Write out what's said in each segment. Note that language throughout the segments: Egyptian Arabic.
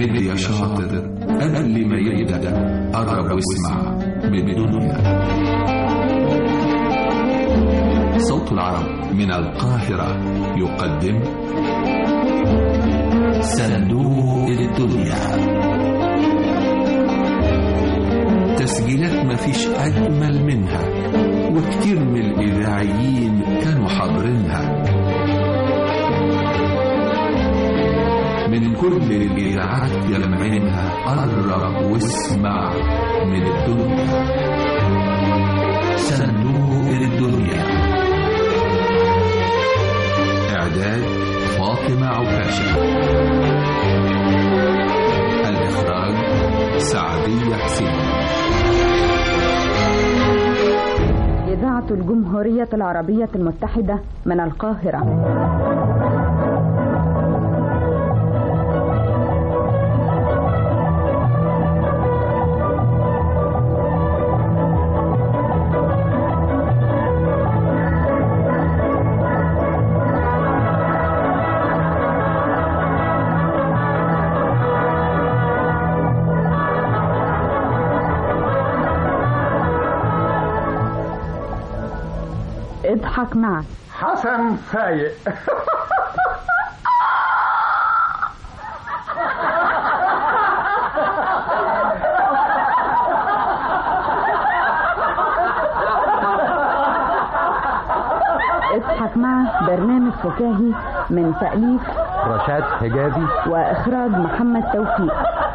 مد يا شاطر قبل ما يبدأ قرب واسمع من الدنيا صوت العرب من القاهرة يقدم صندوق الدنيا تسجيلات مفيش أجمل منها وكتير من الإذاعيين كانوا حاضرينها من كل الإذاعات يلمعينها قرب واسمع من الدنيا صندوق الدنيا إعداد فاطمة عكاشة الإخراج سعدية حسين إذاعة الجمهورية العربية المتحدة من القاهرة اضحك معك حسن فايق اضحك معك برنامج فكاهي من تأليف رشاد حجازي وإخراج محمد توفيق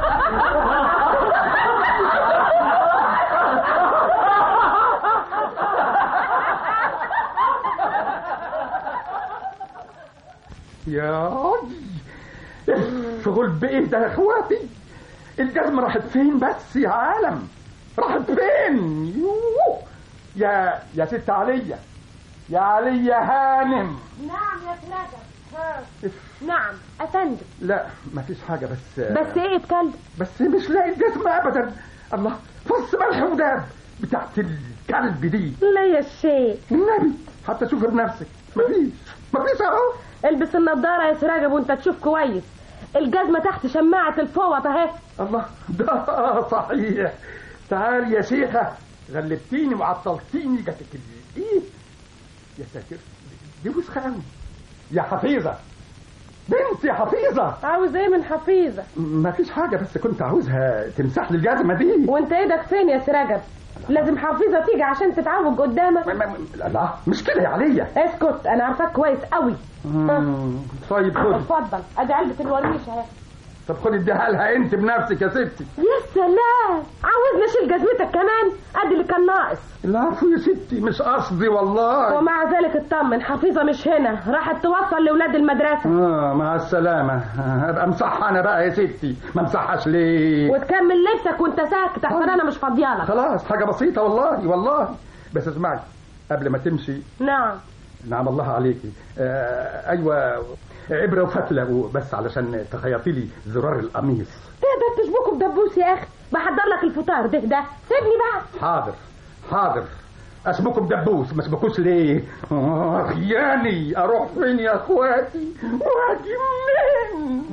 يا شغل بايه ده يا اخواتي الجزمة راحت فين بس يا عالم راحت فين يوه. يا يا ست عليا يا عليا هانم نعم يا فلاجة ها. نعم أفندم لا مفيش حاجة بس بس ايه اتكلم بس مش لاقي الجزمة ابدا الله فص ملح وداب بتاعت الكلب دي لا يا الشيخ النبي حتى شوف بنفسك مفيش مفيش اهو البس النضارة يا سراجب وانت تشوف كويس الجزمة تحت شماعة الفوط اهي الله ده صحيح تعال يا شيخة غلبتيني وعطلتيني جاتك ال- ايه يا ساتر دي وسخة قوي يا حفيظة بنت يا حفيظة عاوز ايه من حفيظة ما فيش حاجة بس كنت عاوزها تمسح لي الجزمة دي وانت ايدك فين يا سراجب لازم حفيظة تيجي عشان تتعوج قدامك ما- ما- لا لا مش كده يا عليا اسكت انا عارفاك كويس قوي مم، طيب خد اتفضل ادي علبة الورنيش اهي طب خد اديها لها انت بنفسك يا ستي يا سلام عاوزني اشيل جزمتك كمان ادي اللي كان ناقص العفو يا ستي مش قصدي والله ومع ذلك اطمن حفيظة مش هنا راحت توصل لولاد المدرسة اه مع السلامة آه، ابقى امسحها انا بقى يا ستي ما امسحهاش ليه وتكمل لبسك وانت ساكت احسن انا مش فاضيالك خلاص حاجة بسيطة والله والله بس اسمعي قبل ما تمشي نعم نعم الله عليكي آه ايوه عبرة وفتلة بس علشان تخيطي لي زرار القميص تقدر تشبكه بدبوس يا اخي بحضر لك الفطار ده ده سيبني بقى حاضر حاضر اسمكم دبوس ما اسمكوش ليه آه خياني اروح فين يا اخواتي واجي منين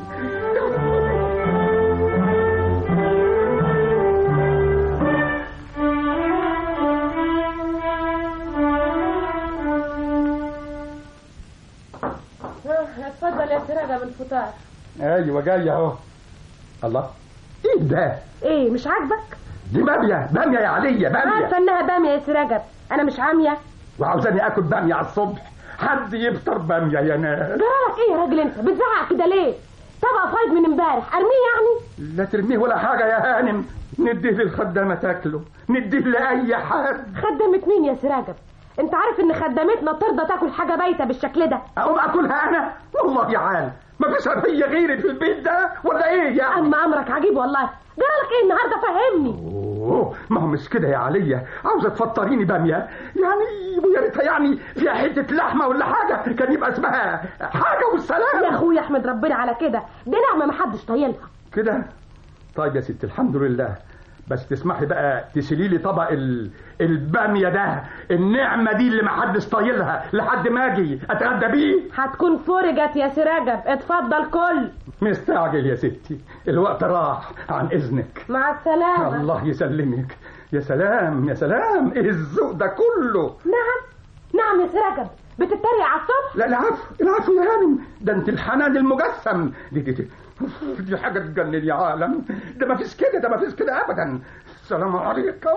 ها، اتفضل يا سراجة بالفطار ايوه جاي اهو الله ايه ده ايه مش عاجبك دي باميه باميه يا عليا عارفه باميه انها باميه يا سراجة انا مش عاميه وعاوزاني اكل باميه على الصبح حد يفطر باميه يا ناس جرالك ايه يا راجل انت بتزعق كده ليه طبق فايض من امبارح ارميه يعني لا ترميه ولا حاجه يا هانم نديه للخدامه تاكله نديه لاي حد خدمت مين يا سراجة انت عارف ان خدمتنا ترضى تاكل حاجه بايته بالشكل ده اقوم اكلها انا والله يا عال ما فيش هي غيري في البيت ده ولا ايه يعني اما امرك عجيب والله جرالك ايه النهارده فهمني اوه ما هو مش كده يا عليا عاوزه تفطريني باميه يعني ويا ريتها يعني فيها حته لحمه ولا حاجه كان يبقى اسمها حاجه والسلام يا اخويا احمد ربنا على كده دي نعمه ما حدش طايلها كده طيب يا ستي الحمد لله بس تسمحي بقى تشيلي لي طبق ال... الباميه ده النعمه دي اللي محدش طايلها لحد ما اجي اتغدى بيه هتكون فرجت يا سي رجب اتفضل كل مستعجل يا ستي الوقت راح عن اذنك مع السلامة الله يسلمك يا سلام يا سلام ايه الذوق ده كله نعم نعم يا سي رجب بتتريق على الصبح لا العفو العفو يا هانم ده انت الحنان المجسم دي دي دي, دي حاجه تجنن يا عالم ده ما فيش كده ده ما فيش كده ابدا السلام عليكم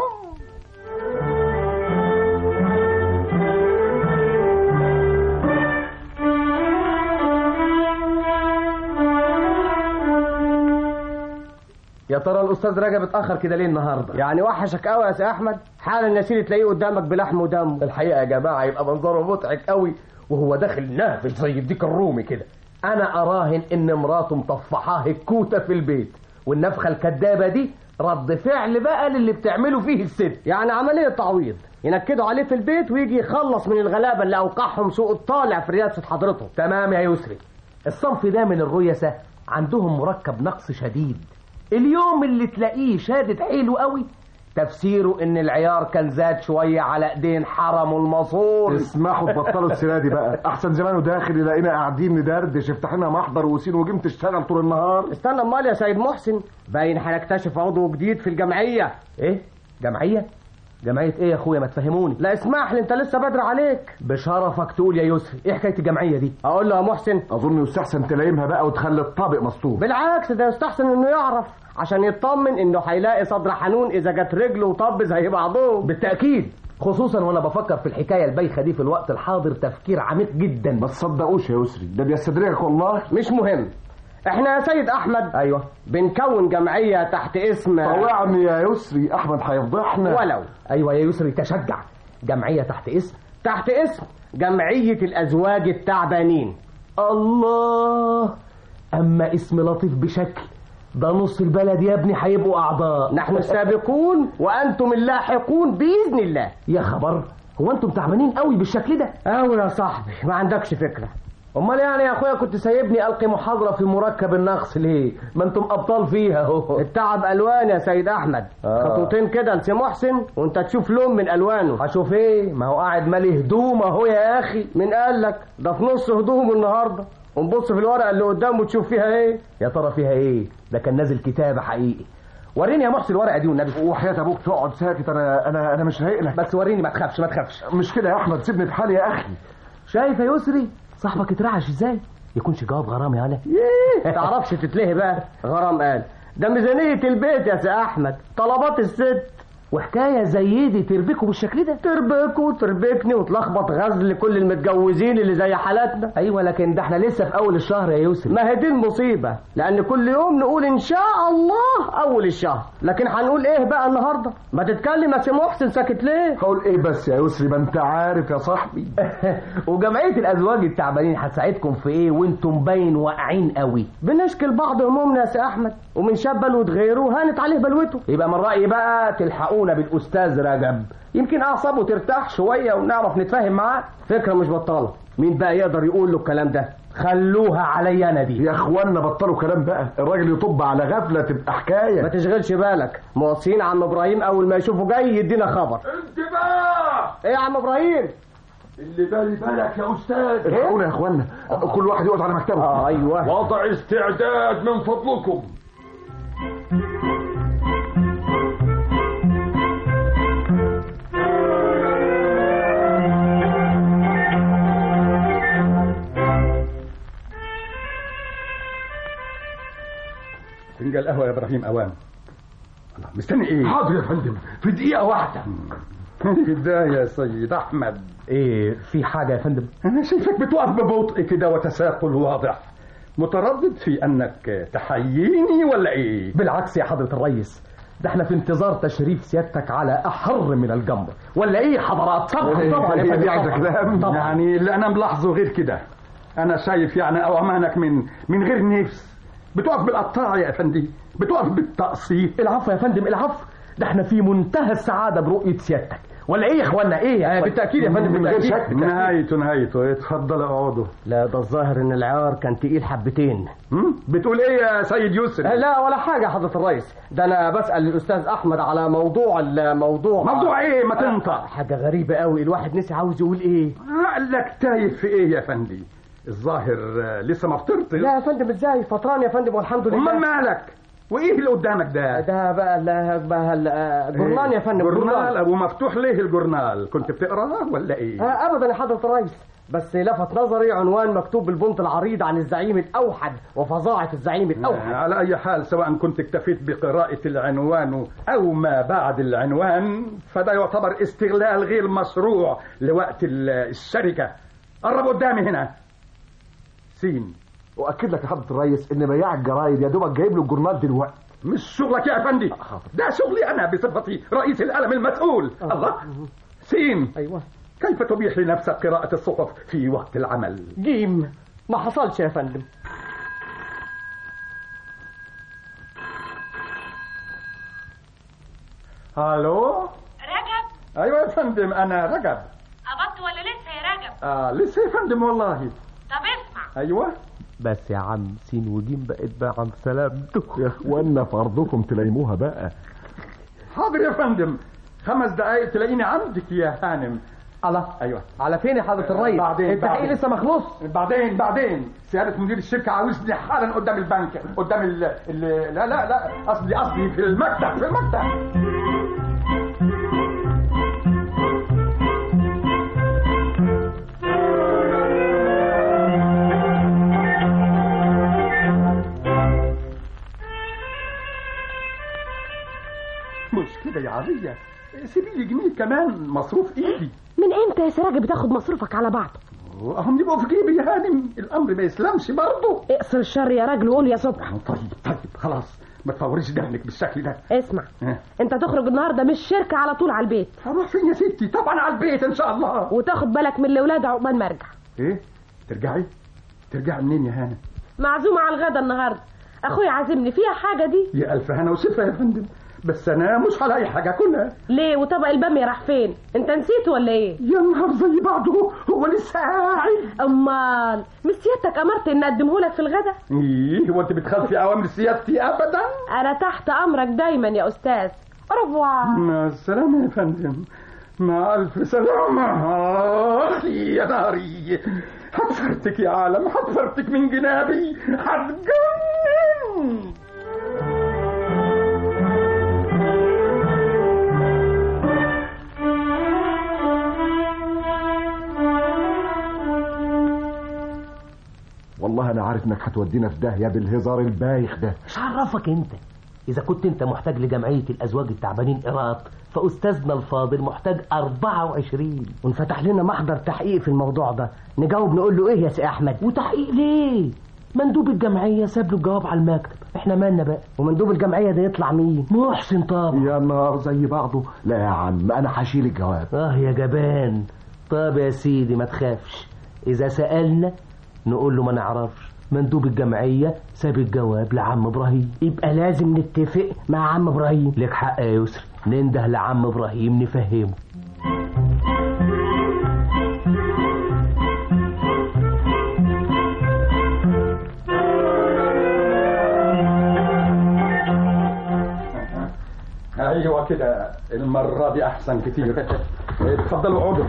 يا ترى الاستاذ رجب اتاخر كده ليه النهارده يعني وحشك قوي يا سي احمد حال النسير تلاقيه قدامك بلحم ودم الحقيقه يا جماعه يبقى منظره مضحك قوي وهو داخل نافل زي الديك الرومي كده انا اراهن ان مراته مطفحاه الكوته في البيت والنفخه الكدابه دي رد فعل بقى للي بتعمله فيه الست يعني عمليه تعويض ينكدوا عليه في البيت ويجي يخلص من الغلابه اللي اوقعهم سوء الطالع في رياسه حضرته تمام يا يسري الصنف ده من الريسة عندهم مركب نقص شديد اليوم اللي تلاقيه شادد حيله قوي تفسيره ان العيار كان زاد شوية على ايدين حرمه المصور اسمحوا تبطلوا السيره دي بقى احسن زمانه داخل يلاقينا قاعدين ندردش افتح لنا محضر وسين وجيم تشتغل طول النهار استنى امال يا سيد محسن باين هنكتشف عضو جديد في الجمعيه ايه جمعية جمعية ايه يا اخويا ما تفهموني لا اسمح لي انت لسه بدري عليك بشرفك تقول يا يسري ايه حكاية الجمعية دي اقول له يا محسن اظن يستحسن تلايمها بقى وتخلي الطابق مسطوب بالعكس ده يستحسن انه يعرف عشان يطمن انه هيلاقي صدر حنون اذا جت رجله وطب زي بعضهم بالتأكيد خصوصا وانا بفكر في الحكاية البايخة دي في الوقت الحاضر تفكير عميق جدا ما تصدقوش يا يسري ده بيستدرجك والله مش مهم احنا يا سيد احمد ايوه بنكون جمعيه تحت اسم طوعني يا يسري احمد هيفضحنا ولو ايوه يا يسري تشجع جمعية تحت اسم تحت اسم جمعيه الازواج التعبانين الله اما اسم لطيف بشكل ده نص البلد يا ابني هيبقوا اعضاء نحن السابقون وانتم اللاحقون باذن الله يا خبر هو انتم تعبانين قوي بالشكل ده اوي يا صاحبي ما عندكش فكره امال يعني يا اخويا كنت سايبني القي محاضره في مركب النقص ليه ما انتم ابطال فيها اهو التعب الوان يا سيد احمد آه. خطوتين كده لسي محسن وانت تشوف لون من الوانه هشوف ايه ما هو قاعد مالي هدوم اهو يا اخي من قال لك ده في نص هدومه النهارده ونبص في الورقه اللي قدامه تشوف فيها ايه يا ترى فيها ايه ده كان نازل كتابه حقيقي وريني يا محسن الورقه دي والنبي وحياة ابوك تقعد ساكت انا انا انا مش هيقلك بس وريني ما تخافش ما تخافش مش كده يا احمد سيبني في حالي يا اخي شايف يا يسري صاحبك اترعش ازاي يكونش جواب غرام يالا تعرفش تتلهي بقى غرام قال ده ميزانيه البيت يا سي احمد طلبات الست وحكايه زي دي تربكوا بالشكل ده تربكوا وتربكني وتلخبط غزل كل المتجوزين اللي زي حالاتنا ايوه لكن ده احنا لسه في اول الشهر يا يوسف ما هي دي المصيبة لأن كل يوم نقول إن شاء الله أول الشهر لكن هنقول إيه بقى النهاردة ما تتكلم يا سي محسن ساكت ليه هقول ايه بس يا يسري ما انت عارف يا صاحبي وجمعيه الازواج التعبانين هتساعدكم في ايه وانتم باين واقعين قوي بنشكل بعض همومنا يا سي أحمد ومن شاب بلوة غيره هانت عليه بلوته يبقى من رايي بقى تلحقونا بالاستاذ رجب يمكن اعصابه ترتاح شويه ونعرف نتفاهم معاه فكرة مش بطالة مين بقى يقدر يقول له الكلام ده خلوها عليا انا دي يا اخوانا بطلوا كلام بقى الراجل يطب على غفله تبقى حكايه ما تشغلش بالك موصين عم إبراهيم أول ما يشوفه جاي يدينا خبر انتباه إيه يا عم إبراهيم اللي بالي بالك يا استاذ الحقونا يا اخوانا كل واحد يقعد على مكتبه آه أيوه وضع استعداد من فضلكم فنجان قهوة يا ابراهيم اوان الله مستني ايه حاضر يا فندم في دقيقة واحدة كده يا سيد احمد ايه في حاجه يا فندم انا شايفك بتقف ببطء كده وتساقل واضح متردد في انك تحييني ولا ايه بالعكس يا حضره الريس ده احنا في انتظار تشريف سيادتك على احر من الجمر ولا ايه حضرات طبعا طبعا يا هي فندم دي عايزه طبعاً. كلام طبعا يعني اللي انا ملاحظه غير كده انا شايف يعني اوامرك من من غير نفس بتقف بالقطاع يا افندي بتقف بالتقسيط العفو يا فندم العفو ده احنا في منتهى السعاده برؤيه سيادتك ولا ايه يا اخوانا ايه آه، بالتاكيد يا فندم من غير بالتاكيد شك بالتأكيد. نهايته نهايته اتفضل اقعدوا لا ده الظاهر ان العيار كان تقيل حبتين هم؟ بتقول ايه يا سيد يسري آه، لا ولا حاجه يا حضره الرئيس ده انا بسال الاستاذ احمد على موضوع الموضوع موضوع ايه ما تنطق حاجه غريبه قوي الواحد نسي عاوز يقول ايه عقلك تايه في ايه يا فندي الظاهر آه، لسه ما فطرتش لا يا فندم ازاي فطران يا فندم والحمد امال لله مالك وايه اللي قدامك ده ده بقى ال- بقى ال- جورنان يا فندم جورنال ابو مفتوح ليه الجورنال كنت بتقراه ولا ايه آه، ابدا يا حضره الرئيس بس لفت نظري عنوان مكتوب بالبنط العريض عن الزعيم الاوحد وفظاعه الزعيم الاوحد على اي حال سواء كنت اكتفيت بقراءة العنوان او ما بعد العنوان فده يعتبر استغلال غير مشروع لوقت ال- الشركة قرب قدامي هنا سين واكد لك يا حضره الريس ان بياع الجرايد يا دوبك جايب له الجورنال دلوقتي مش شغلك يا افندي ده شغلي انا بصفتي رئيس القلم المسؤول الله سين ايوه كيف تبيح لنفسك قراءة الصحف في وقت العمل جيم ما حصلش يا فندم الو رجب ايوه يا فندم انا رجب قبضت ولا لسه يا رجب آه لسه يا فندم والله طب اسمع ايوه بس يا عم سين وجيم بقت بقى عن سلامته يا اخوانا في ارضكم تلايموها بقى حاضر يا فندم خمس دقايق تلاقيني عندك يا هانم الله ايوه على فين يا حضره الرئيس بعدين- التحقيق بعدين. لسه مخلوص بعدين بعدين سيادة مدير الشركة عاوزني حالا قدام البنك قدام ال ال لا لا لا قصدي قصدي في المكتب في المكتب مش كده يا عادية سيبي لي جنيه كمان مصروف ايدي من امتى يا سراج بتاخد مصروفك على بعضه هم يبقوا في جيبي يا هانم الامر ما يسلمش برضه اقصر الشر يا راجل وقول يا صبح طيب طيب خلاص ما تفوريش دهنك بالشكل ده اسمع ها. انت تخرج النهارده من الشركه على طول على البيت هروح فين يا ستي طبعا على البيت ان شاء الله وتاخد بالك من الاولاد عقبال ما ارجع ايه ترجعي ترجعي منين يا هانم معزومه على الغدا النهارده اخويا عازمني فيها حاجه دي يا الف هنا وشفا يا فندم بس انا مش هلاقي حاجه كلها ليه وطبق الباميه راح فين انت نسيت ولا ايه يا نهار زي بعضه هو لسه قاعد امال مش سيادتك امرت ان اقدمه لك في الغدا ايه هو انت بتخالفي اوامر سيادتي ابدا انا تحت امرك دايما يا استاذ أربوع مع السلامه يا فندم مع الف سلامه اخ يا ناري هتفرتك يا عالم هتفرتك من جنابي هتجنن والله انا عارف انك هتودينا في داهيه بالهزار البايخ ده مش عرفك انت اذا كنت انت محتاج لجمعيه الازواج التعبانين ايراد فاستاذنا الفاضل محتاج 24 وانفتح لنا محضر تحقيق في الموضوع ده نجاوب نقول له ايه يا سي احمد وتحقيق ليه مندوب الجمعيه ساب له الجواب على المكتب احنا مالنا بقى ومندوب الجمعيه ده يطلع مين محسن طبعا يا نهار زي بعضه لا يا عم انا هشيل الجواب اه يا جبان طب يا سيدي ما تخافش اذا سالنا نقول له ما نعرفش مندوب الجمعيه ساب الجواب لعم ابراهيم يبقى لازم نتفق مع عم ابراهيم لك حق يا يسري ننده لعم ابراهيم نفهمه ايوه كده المره دي احسن كتير اتفضلوا اقعدوا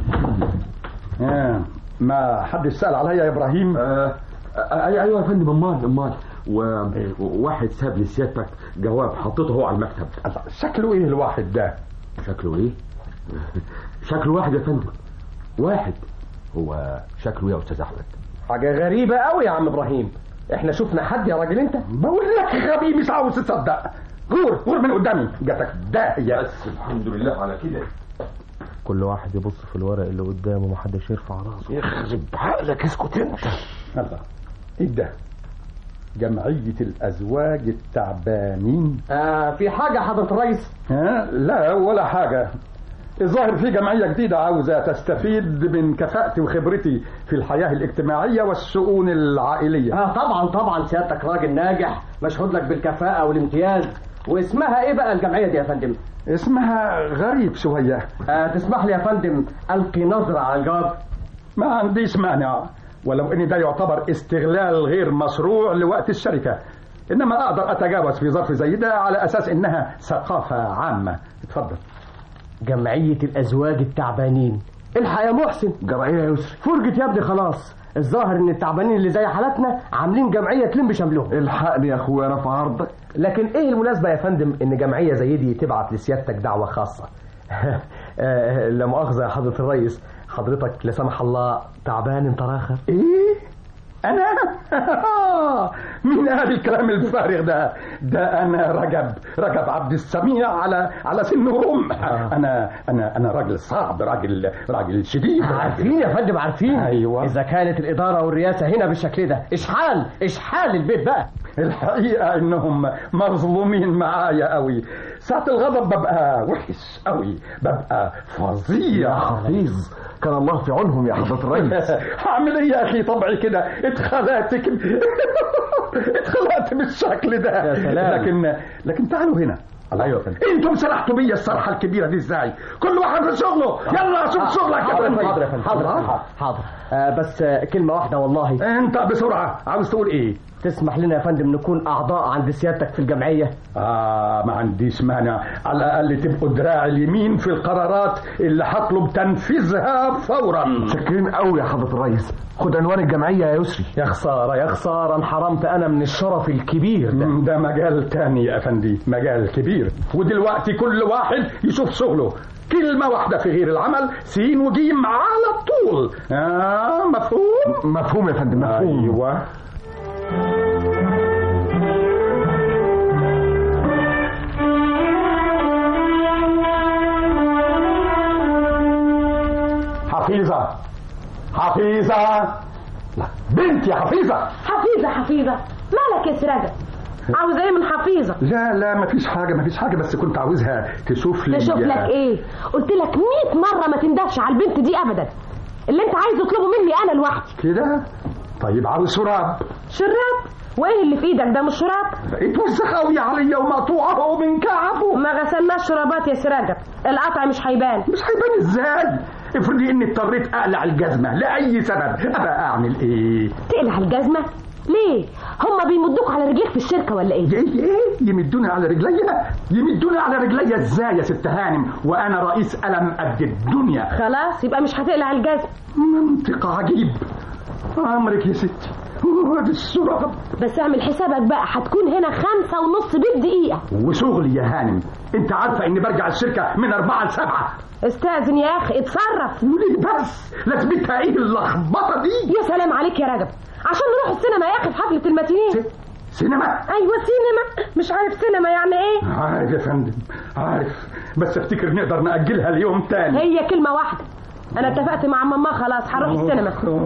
آه، ما حدش سال عليا يا ابراهيم ايوه ايوه يا فندم امال امال وواحد ساب لي سيادتك جواب حطيته هو على المكتب الله، شكله ايه الواحد ده شكله ايه؟ شكله واحد يا فندم واحد هو شكله ايه يا استاذ احمد؟ حاجه غريبه قوي يا عم ابراهيم احنا شفنا حد يا راجل انت بقول لك غبي مش عاوز تصدق غور غور من قدامي جاتك داهيه بس الحمد لله على كده كل واحد يبص في الورق اللي قدامه محدش يرفع راسه يخرب عقلك اسكت انت الله ايه ده جمعية الأزواج التعبانين آه في حاجه يا حضره الرئيس ها لا ولا حاجة الظاهر في جمعية جديدة عاوزة تستفيد من كفاءتي وخبرتي في الحياة الاجتماعية والشؤون العائلية اه طبعا طبعا سيادتك راجل ناجح مشهود لك بالكفاءه والامتياز واسمها ايه بقى الجمعيه دي يا فندم اسمها غريب شوية آه تسمح لي يا فندم ألقي نظرة على الجواب ما عنديش مانع ولو ان ده يعتبر استغلال غير مشروع لوقت الشركة انما اقدر اتجاوز في ظرف زي ده على اساس انها ثقافة عامة اتفضل جمعية الأزواج التعبانين الحق يا محسن جمعية يا يسري فرجت يا ابني خلاص الظاهر ان التعبانين اللي زي حالتنا عاملين جمعية تلم بشملهم الحقني يا اخويا انا في عرضك لكن ايه المناسبة يا فندم ان جمعية زي دي تبعت لسيادتك دعوة خاصة آه، لا مؤاخذة يا حضرة الرئيس حضرتك لا سمح الله تعبان انت راخر ايه انا مين قال الكلام الفارغ ده ده انا رجب رجب عبد السميع على على سن رمح انا انا انا راجل صعب راجل راجل شديد عارفين يا فندم عارفين أيوة. اذا كانت الاداره والرئاسه هنا بالشكل ده اشحال اشحال البيت بقى الحقيقة انهم مظلومين معايا قوي ساعة الغضب ببقى وحش قوي ببقى فظيع حفيظ كان الله في عونهم يا حضرة الرئيس هعمل ايه يا اخي طبعي كده اتخلقت كده اتخلقت بالشكل ده يا سلام. لكن لكن تعالوا هنا ايوه انتم سرحتوا بيا السرحه الكبيره دي ازاي كل واحد في شغله يلا شوف شغلك يا حاضر يا بنتي. فندم، حاضر يا فندم حاضر حاضر, حاضر. آه بس آه كلمه واحده والله انت بسرعه عاوز تقول ايه تسمح لنا يا فندم نكون اعضاء عند سيادتك في الجمعيه آه ما عنديش مانع على الأقل تبقوا دراع اليمين في القرارات اللي هطلب تنفيذها فورا شاكرين قوي يا حضرة الرئيس خد عنوان الجمعية يا يسري يا خسارة يا خسارة انحرمت انا من الشرف الكبير ده ده مجال تاني يا أفندي مجال كبير ودلوقتي كل واحد يشوف شغله كلمة واحدة في غير العمل سين وجيم على طول آه مفهوم مفهوم يا فندم مفهوم أيوة حفيظة حفيظة لا بنت يا حفيظة حفيظة حفيظة مالك يا سراجة عاوز ايه من حفيظة لا لا مفيش حاجة مفيش حاجة بس كنت عاوزها تشوف لي تشوف لك ايه قلت لك 100 مرة ما تندهش على البنت دي ابدا اللي انت عايز تطلبه مني انا لوحدي كده طيب عاوز شراب شراب وايه اللي في ايدك ده مش شراب بقيت وسخ قوي عليا ومقطوعه من كعبه ما غسلناش شرابات يا سراجة القطع مش هيبان مش هيبان ازاي افرضي اني اضطريت اقلع الجزمة لأي سبب ابقى اعمل ايه تقلع الجزمة ليه هما بيمدوك على رجليك في الشركة ولا ايه ايه ايه يمدوني على رجليا يمدوني على رجليا ازاي يا ست هانم وانا رئيس قلم قد الدنيا خلاص يبقى مش هتقلع الجزمة منطق عجيب امرك يا ستي وادي الشراب بس اعمل حسابك بقى هتكون هنا خمسة ونص بالدقيقة وشغلي يا هانم انت عارفة اني برجع الشركة من اربعة لسبعة استاذن يا اخي اتصرف وليه بس لازمتها ايه اللخبطة دي يا سلام عليك يا رجب عشان نروح السينما يا اخي في حفلة الماتينيه سينما ايوه سينما مش عارف سينما يعني ايه عارف يا فندم عارف بس افتكر نقدر نأجلها ليوم تاني هي كلمة واحدة انا اتفقت مع ماما خلاص هنروح السينما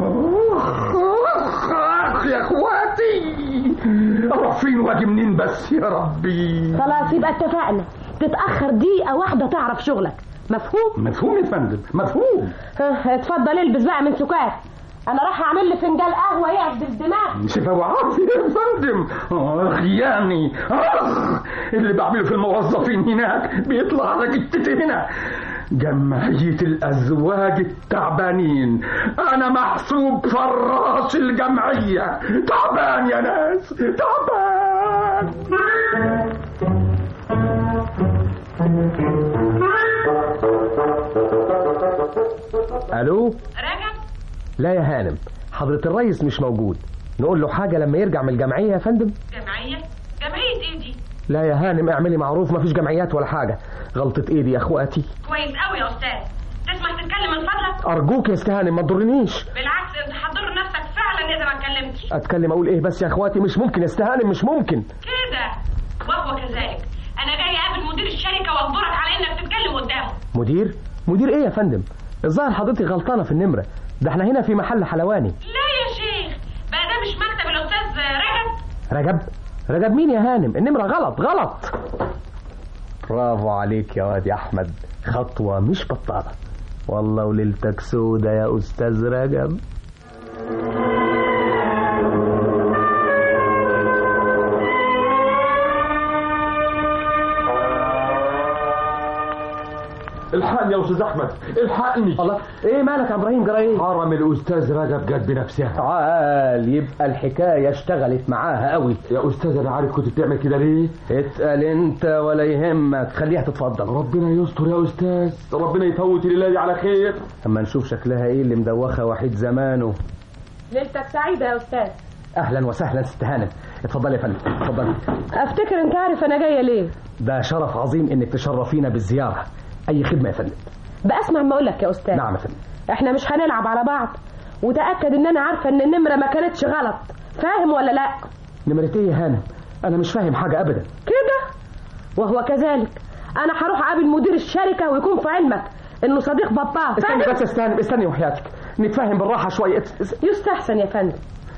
اخ يا اخواتي اروح فين واجي منين بس يا ربي خلاص يبقى اتفقنا تتأخر دقيقة واحدة تعرف شغلك مفهوم مفهوم يا فندم مفهوم ها، اتفضل البس بقى من سكات انا راح اعمل لي فنجان قهوة يعدل الدماغ شفا وعافية يا فندم اخ يعني اخ اللي بعمله في الموظفين هناك بيطلع على جتتي هنا جمعية الأزواج التعبانين أنا محسوب فراش الجمعية تعبان يا ناس تعبان الو رجب لا يا هانم حضرة الرئيس مش موجود نقول له حاجة لما يرجع من الجمعية يا فندم جمعية جمعية ايه دي لا يا هانم اعملي معروف مفيش جمعيات ولا حاجة غلطة ايدي يا اخواتي كويس قوي يا استاذ تسمح تتكلم من فضلك ارجوك يا استهانم ما تضرنيش بالعكس انت هتضر نفسك فعلا اذا ما اتكلمتش اتكلم اقول ايه بس يا اخواتي مش ممكن يا استهانم مش ممكن كده وهو كذلك انا جاي اقابل مدير الشركة واجبرك على انك تتكلم قدامه مدير مدير ايه يا فندم الظاهر حضرتك غلطانة في النمرة ده احنا هنا في محل حلواني لا يا شيخ بقى ده مش مكتب الاستاذ رجب رجب رجب مين يا هانم النمرة غلط غلط برافو عليك يا واد يا احمد خطوة مش بطالة والله وليلتك سودة يا استاذ رجب الحقني يا استاذ احمد الحقني الله ايه مالك يا ابراهيم جرى ايه حرم الاستاذ رجب جت بنفسها تعال يبقى الحكايه اشتغلت معاها قوي يا استاذ انا عارف كنت بتعمل كده ليه اتقل انت ولا يهمك خليها تتفضل ربنا يستر يا استاذ ربنا يفوت الليله دي على خير اما نشوف شكلها ايه اللي مدوخه وحيد زمانه ليلتك سعيدة يا أستاذ اهلا وسهلا ست هانم اتفضلي يا فندم اتفضلي أفتكر أنت عارف أنا جاية ليه ده شرف عظيم انك تشرفينا بالزياره اي خدمه يا فندم بأسمع ما أقولك يا أستاذ نعم يا فندم إحنا مش هنلعب على بعض وتأكد إن أنا عارفة إن النمرة ما كانتش غلط فاهم ولا لأ نمرة ايه يا هانم انا مش فاهم حاجه ابدا كده وهو كذلك أنا هروح أقابل مدير الشركة ويكون في علمك إنه صديق باباه استني فاهم؟ بس استني استني وحياتك نتفاهم بالراحه شويه يستحسن يا فندم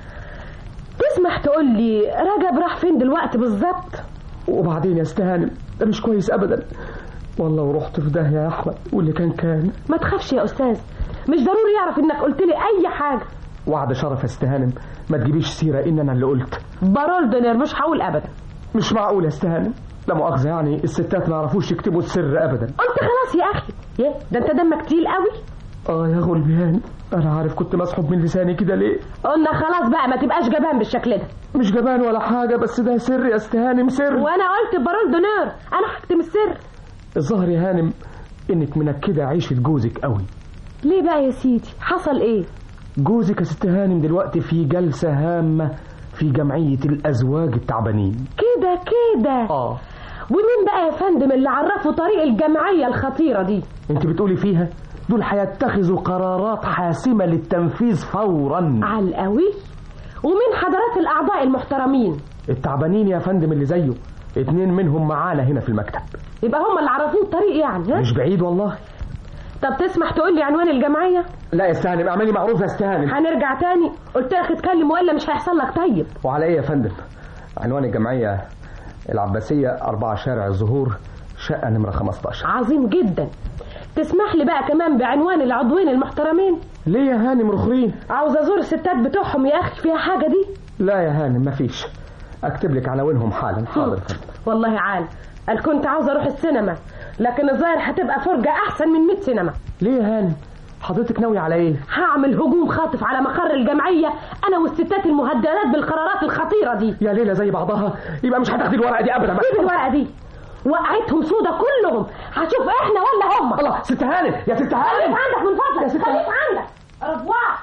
تسمح تقول لي رجب راح فين دلوقتي بالظبط وبعدين يا استهانم ده مش كويس ابدا والله ورحت في داهيه يا احمد واللي كان كان ما تخافش يا أستاذ مش ضروري يعرف إنك قلت لي أي حاجة وعد شرف يا استهانم ما تجيبيش سيره ان انا اللي قلت بارول دونير مش هقول أبدا مش معقول يا استهانم لا مؤاخذه يعني الستات ما يعرفوش يكتبوا السر ابدا قلت خلاص يا أخي يا ده أنت دمك تقيل قوي اه يا غلبيان انا عارف كنت مسحوب من لساني كده ليه قلنا خلاص بقى ما تبقاش جبان بالشكل ده مش جبان ولا حاجه بس ده سر يا استهانم سر وانا قلت بارول دونير انا هكتم السر الظاهر يا هانم انك منكده عيشه جوزك قوي ليه بقى يا سيدي حصل ايه جوزك يا ست هانم دلوقتي في جلسه هامه في جمعيه الازواج التعبانين كده كده اه ومين بقى يا فندم اللي عرفوا طريق الجمعية الخطيرة دي انت بتقولي فيها دول هيتخذوا قرارات حاسمه للتنفيذ فورا على القوي ومين حضرات الأعضاء المحترمين التعبانين يا فندم اللي زيه اتنين منهم معانا هنا في المكتب يبقى هم اللي عرفوه الطريق يعني ها؟ مش بعيد والله طب تسمح تقول لي عنوان الجمعية لا يا استهانم اعملي معروف يا استهانم هنرجع تاني قلت لك اتكلم والا مش هيحصل لك طيب وعلى ايه يا فندم عنوان الجمعيه العباسيه أربعة شارع الزهور شقه نمره 15 عظيم جدا تسمح لي بقى كمان بعنوان العضوين المحترمين ليه يا هانم رخرين عاوز ازور الستات بتوعهم يا اخي فيها حاجة دي لا يا هانم مفيش اكتب لك عناوينهم حالا حاضر يا فندم والله عال قال كنت عاوز اروح السينما لكن الظاهر هتبقى فرجة احسن من 100 سينما ليه يا هانم حضرتك ناوي على ايه هعمل هجوم خاطف على مقر الجمعية انا والستات المهددات بالقرارات الخطيرة دي يا ليله زي بعضها يبقى مش هتاخدي الورقه دي ابدا سيب الورقة دي وقعتهم سودا كلهم هشوف احنا ولا هم الله ست هانم يا ست خليك هانم عندك من فضلك يا ست خليك عندك رفوع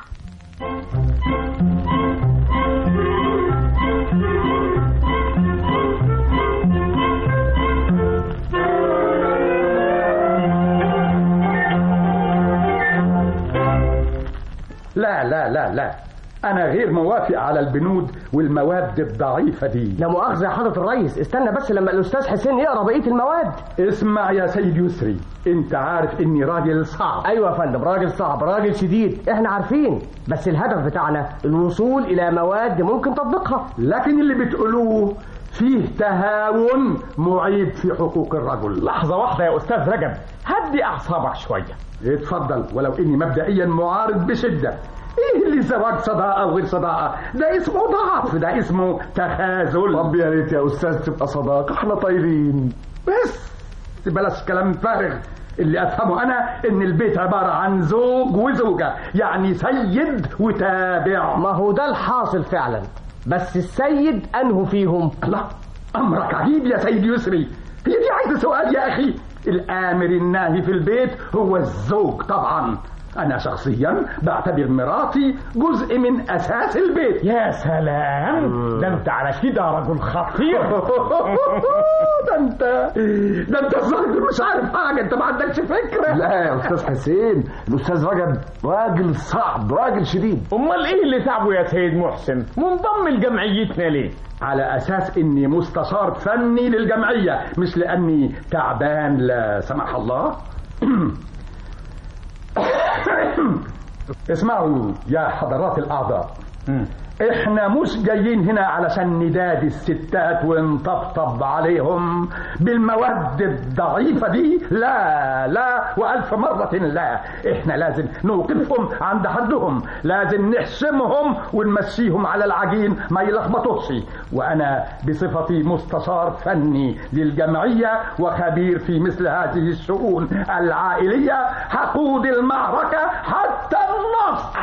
لا لا لا لا أنا غير موافق على البنود والمواد الضعيفة دي لا مؤاخذة يا حضرة الريس استنى بس لما الأستاذ حسين يقرأ بقية المواد اسمع يا سيد يسري أنت عارف إني راجل صعب أيوة يا فندم راجل صعب راجل شديد احنا عارفين بس الهدف بتاعنا الوصول إلى مواد ممكن تطبيقها لكن اللي بتقولوه فيه تهاون معيب في حقوق الرجل لحظة واحدة يا أستاذ رجب هدي أعصابك شوية اتفضل ولو إني مبدئيا معارض بشدة ايه اللي زواج صداقة وغير صداقة ده اسمه ضعف ده اسمه تخاذل طب يا ريت يا استاذ تبقى صداقه احنا طايرين بس بلاش كلام فارغ اللي افهمه انا ان البيت عبارة عن زوج وزوجة يعني سيد وتابع ما هو ده الحاصل فعلا بس السيد أنه فيهم لا امرك عجيب يا سيد يسري هي دي عايزة سؤال يا اخي الامر الناهي في البيت هو الزوج طبعا انا شخصيا بعتبر مراتي جزء من اساس البيت يا سلام ده انت على كده رجل خطير ده انت ده انت الظاهر مش عارف حاجه انت ما عندكش فكره لا يا استاذ حسين الاستاذ رجب راجل صعب راجل شديد امال ايه اللي تعبه يا سيد محسن منضم لجمعيتنا ليه على اساس اني مستشار فني للجمعيه مش لاني تعبان لا سمح الله اسمعوا يا حضرات الاعضاء احنا مش جايين هنا علشان ندادي الستات ونطبطب عليهم بالمواد الضعيفة دي لا لا وألف مرة لا احنا لازم نوقفهم عند حدهم لازم نحسمهم ونمشيهم على العجين ما يلخبطوش وأنا بصفتي مستشار فني للجمعية وخبير في مثل هذه الشؤون العائلية هقود المعركة حتى النصر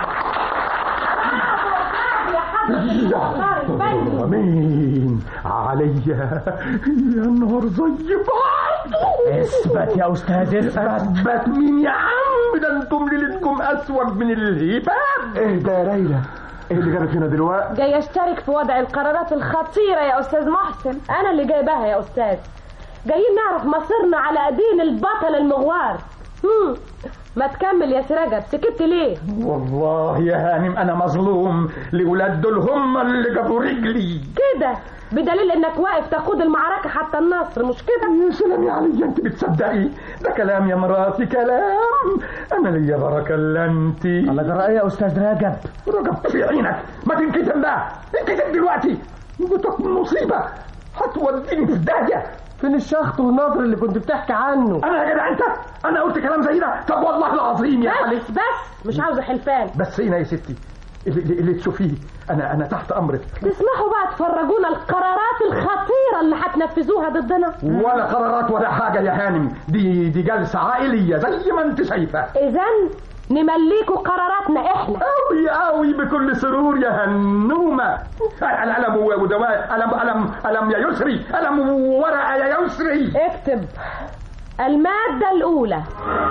مين عليا يا نهار زي بعض اثبت يا استاذ اثبت اثبت مين يا عم ده انتم ليلتكم اسود من الهباب ايه ده يا ليلى ايه اللي جابك هنا دلوقتي جاي اشترك في وضع القرارات الخطيرة يا استاذ محسن انا اللي جايباها يا استاذ جايين نعرف مصيرنا على ايدين البطل المغوار هم. ما تكمل يا سراجب سكت ليه والله يا هانم انا مظلوم لولاد دول هم اللي جابوا رجلي كده بدليل انك واقف تقود المعركة حتى النصر مش كده يا سلام يا علي انت بتصدقي ده كلام يا مراتي كلام انا ليا بركه الا انت الله جرى ايه يا استاذ رجب رجب في عينك ما تنكتم بقى انكتم دلوقتي بتكون مصيبه هتوديني في داهيه فين الشخط والنظر اللي كنت بتحكي عنه انا يا جدع انت انا قلت كلام زي ده طب والله العظيم يا علي بس بس مش عاوزة حلفان بس هنا يا ستي اللي, اللي تشوفيه انا انا تحت امرك تسمحوا بقى تفرجونا القرارات الخطيرة اللي هتنفذوها ضدنا ولا قرارات ولا حاجه يا هانم دي دي جلسه عائليه زي ما انت شايفه اذا نمليكوا قراراتنا احنا قوي قوي بكل سرور يا هنومه الم ودواء الم الم الم يا يسري الم ورقه يا يسري اكتب المادة الأولى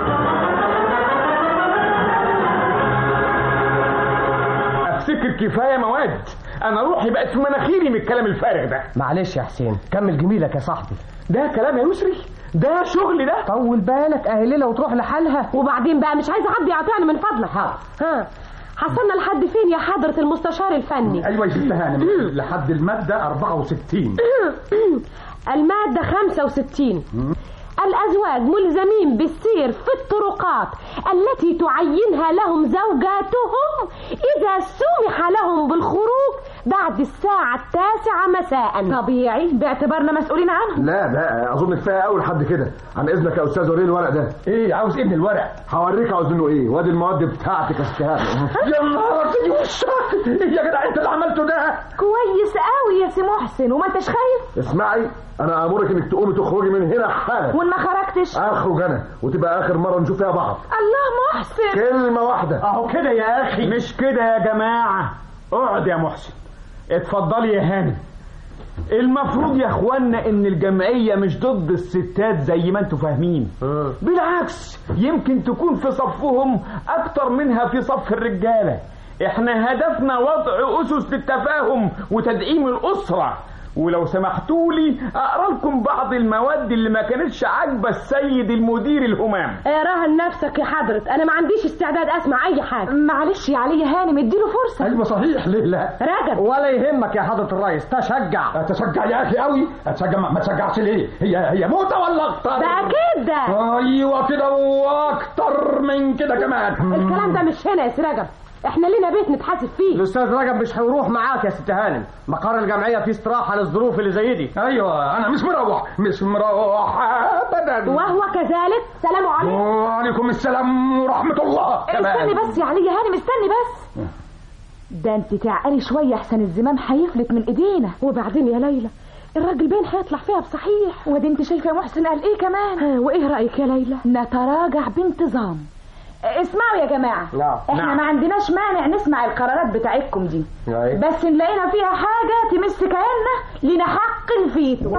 افتكر كفايه مواد انا روحي بقت في مناخيري من الكلام الفارغ ده معلش يا حسين كمل جميلك يا صاحبي ده كلام يا يسري ده شغل ده طول بالك اهي ليلى وتروح لحالها وبعدين بقى مش عايزة حد يقاطعني من فضلك ها حصلنا لحد فين يا حضرة المستشار الفني ايوه يا ست هانم لحد الماده 64 المادة 65 الأزواج ملزمين بالسير في الطرقات التي تعينها لهم زوجاتهم إذا سمح لهم بالخروج بعد الساعة التاسعة مساء طبيعي باعتبارنا مسؤولين عنهم لا لا اظن كفايه قوي لحد كده عن اذنك يا استاذ وريني الورق ده ايه عاوز ايه من الورق هوريك عاوز منه ايه وادي المواد بتاعتك يا ست هانم يا نهار أبيض وشك ايه يا جدع انت اللي عملته ده كويس قوي يا سي محسن وما انتش خايف اسمعي انا امرك انك تقومي تخرجي من هنا حالا وان ما خرجتش اخرج انا وتبقى اخر مره نشوف فيها بعض الله محسن كلمه واحده اهو كده يا اخي مش كده يا جماعه اقعد يا محسن اتفضلي يا هانم المفروض يا اخوانا ان الجمعية مش ضد الستات زي ما انتوا فاهمين بالعكس يمكن تكون في صفهم اكتر منها في صف الرجالة احنا هدفنا وضع اسس للتفاهم وتدعيم الاسرة ولو سمحتوا لي اقرا لكم بعض المواد اللي ما كانتش عاجبه السيد المدير الهمام اقراها لنفسك يا حضرة انا ما عنديش استعداد اسمع اي حاجة معلش يا علي يا هانم اديله فرصة ايوه صحيح ليه لا راجل ولا يهمك يا حضرة الرئيس تشجع اتشجع يا اخي قوي اتشجع ما تشجعش ليه هي هي موتة ولا اكتر بقى كده ايوه كده واكتر من كده كمان الكلام ده مش هنا يا سراجب احنا لينا بيت نتحاسب فيه الاستاذ رجب مش هيروح معاك يا ست هانم مقر الجمعيه فيه استراحه للظروف اللي زي دي ايوه انا مش مروح مش مروح ابدا وهو كذلك سلام عليكم وعليكم السلام ورحمه الله استني بس يا علي يا هانم استني بس ده انت تعقلي شويه احسن الزمام هيفلت من ايدينا وبعدين يا ليلى الراجل باين هيطلع فيها بصحيح ودي انت شايفه محسن قال ايه كمان ها، وايه رايك يا ليلى نتراجع بانتظام اسمعوا يا جماعة نعم. احنا نعم. ما عندناش مانع نسمع القرارات بتاعتكم دي أيوة. بس ان لقينا فيها حاجة تمس كياننا لنا حق الفيتو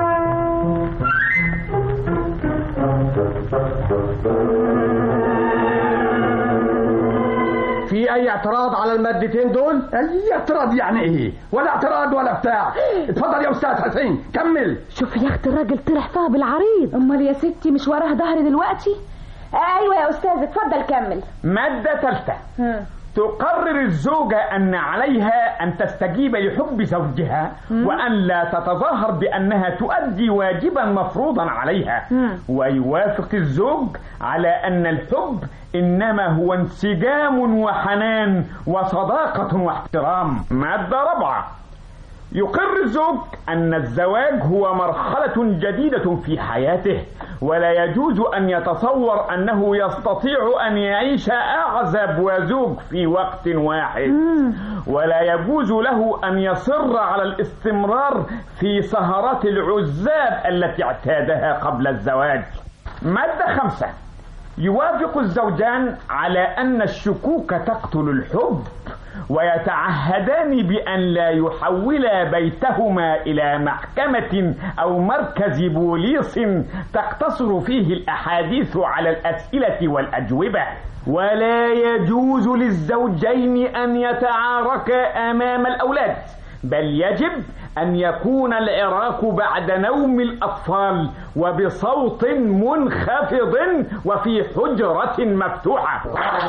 في اي اعتراض على المادتين دول اي اعتراض يعني ايه ولا اعتراض ولا بتاع اتفضل يا استاذ حسين كمل شوف يا اخت الراجل طلع فيها بالعريض امال يا ستي مش وراه ظهر دلوقتي ايوه يا استاذ اتفضل كمل ماده ثالثه تقرر الزوجة أن عليها أن تستجيب لحب زوجها وأن لا تتظاهر بأنها تؤدي واجبا مفروضا عليها ويوافق الزوج على أن الحب إنما هو انسجام وحنان وصداقة واحترام مادة رابعة يقر الزوج أن الزواج هو مرحلة جديدة في حياته ولا يجوز أن يتصور أنه يستطيع أن يعيش أعزب وزوج في وقت واحد ولا يجوز له أن يصر على الاستمرار في سهرات العزاب التي اعتادها قبل الزواج مادة خمسة يوافق الزوجان على أن الشكوك تقتل الحب ويتعهدان بأن لا يحولا بيتهما إلى محكمة أو مركز بوليس تقتصر فيه الأحاديث على الأسئلة والأجوبة ولا يجوز للزوجين أن يتعاركا أمام الأولاد بل يجب أن يكون العراك بعد نوم الأطفال وبصوت منخفض وفي حجرة مفتوحة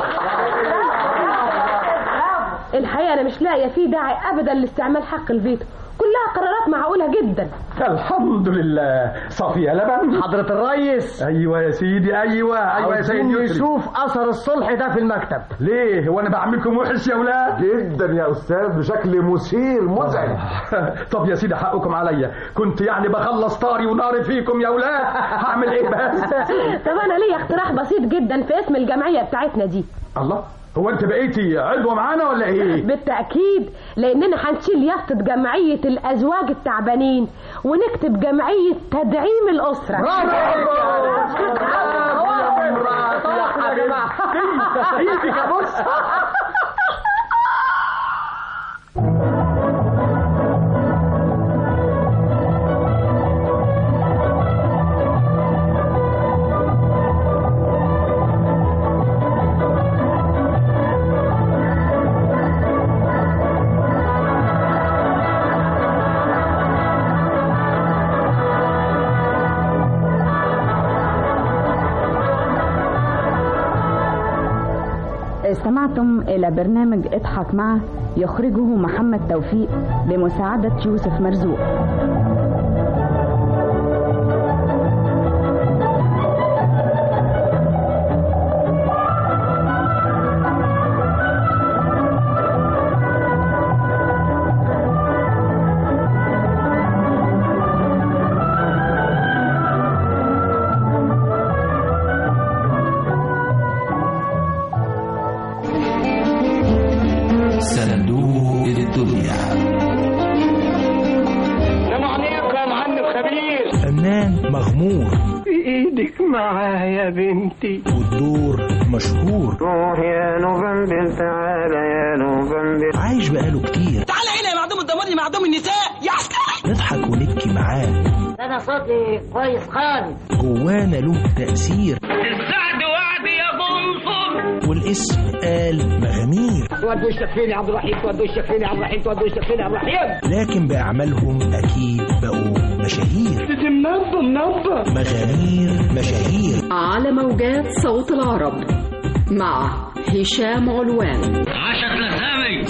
الحقيقة أنا مش لاقية فيه داعي أبدا لاستعمال حق الفيتو كلها قرارات معقولة جدا الحمد لله صافية لبن حضرة الريس ايوه يا سيدي ايوه ايوه يا سيدي عاوزين يسري. نشوف أثر الصلح ده في المكتب ليه هو انا بعملكم وحش يا ولاد جدا يا استاذ بشكل مثير مزعج طب يا سيدي حقكم عليا كنت يعني بخلص طاري وناري فيكم يا ولاد هعمل ايه بس طب أنا ليا اقتراح بسيط جدا في اسم الجمعية بتاعتنا دي الله هو انت بقيتي عضوة معانا ولا ايه بالتأكيد لأننا هنشيل يافطة جمعية الأزواج التعبانين ونكتب جمعية تدعيم الأسرة ايدك يا بص استمعتم إلى برنامج اضحك معه يخرجه محمد توفيق بمساعدة يوسف مرزوق صندوق الدنيا فنان مغمور في ايدك معايا يا بنتي والدور مشهور روح يا نوفمبر تعالى يا نوفمبر عايش بقاله كتير تعالى هنا يا معدوم الضمان يا معدوم النساء يا عسكري نضحك ونبكي معاه انا صوتي كويس خالص جوانا له تأثير السعد وعد يا بنصر والاسم قال مغامير تودوا وشك فين يا عبد الرحيم تودوا وشك فين يا عبد الرحيم تودوا وشك فين يا عبد الرحيم لكن بأعمالهم أكيد بقوا مشاهير دي منبه منبه مغامير مشاهير على موجات صوت العرب مع هشام علوان عشق لسامي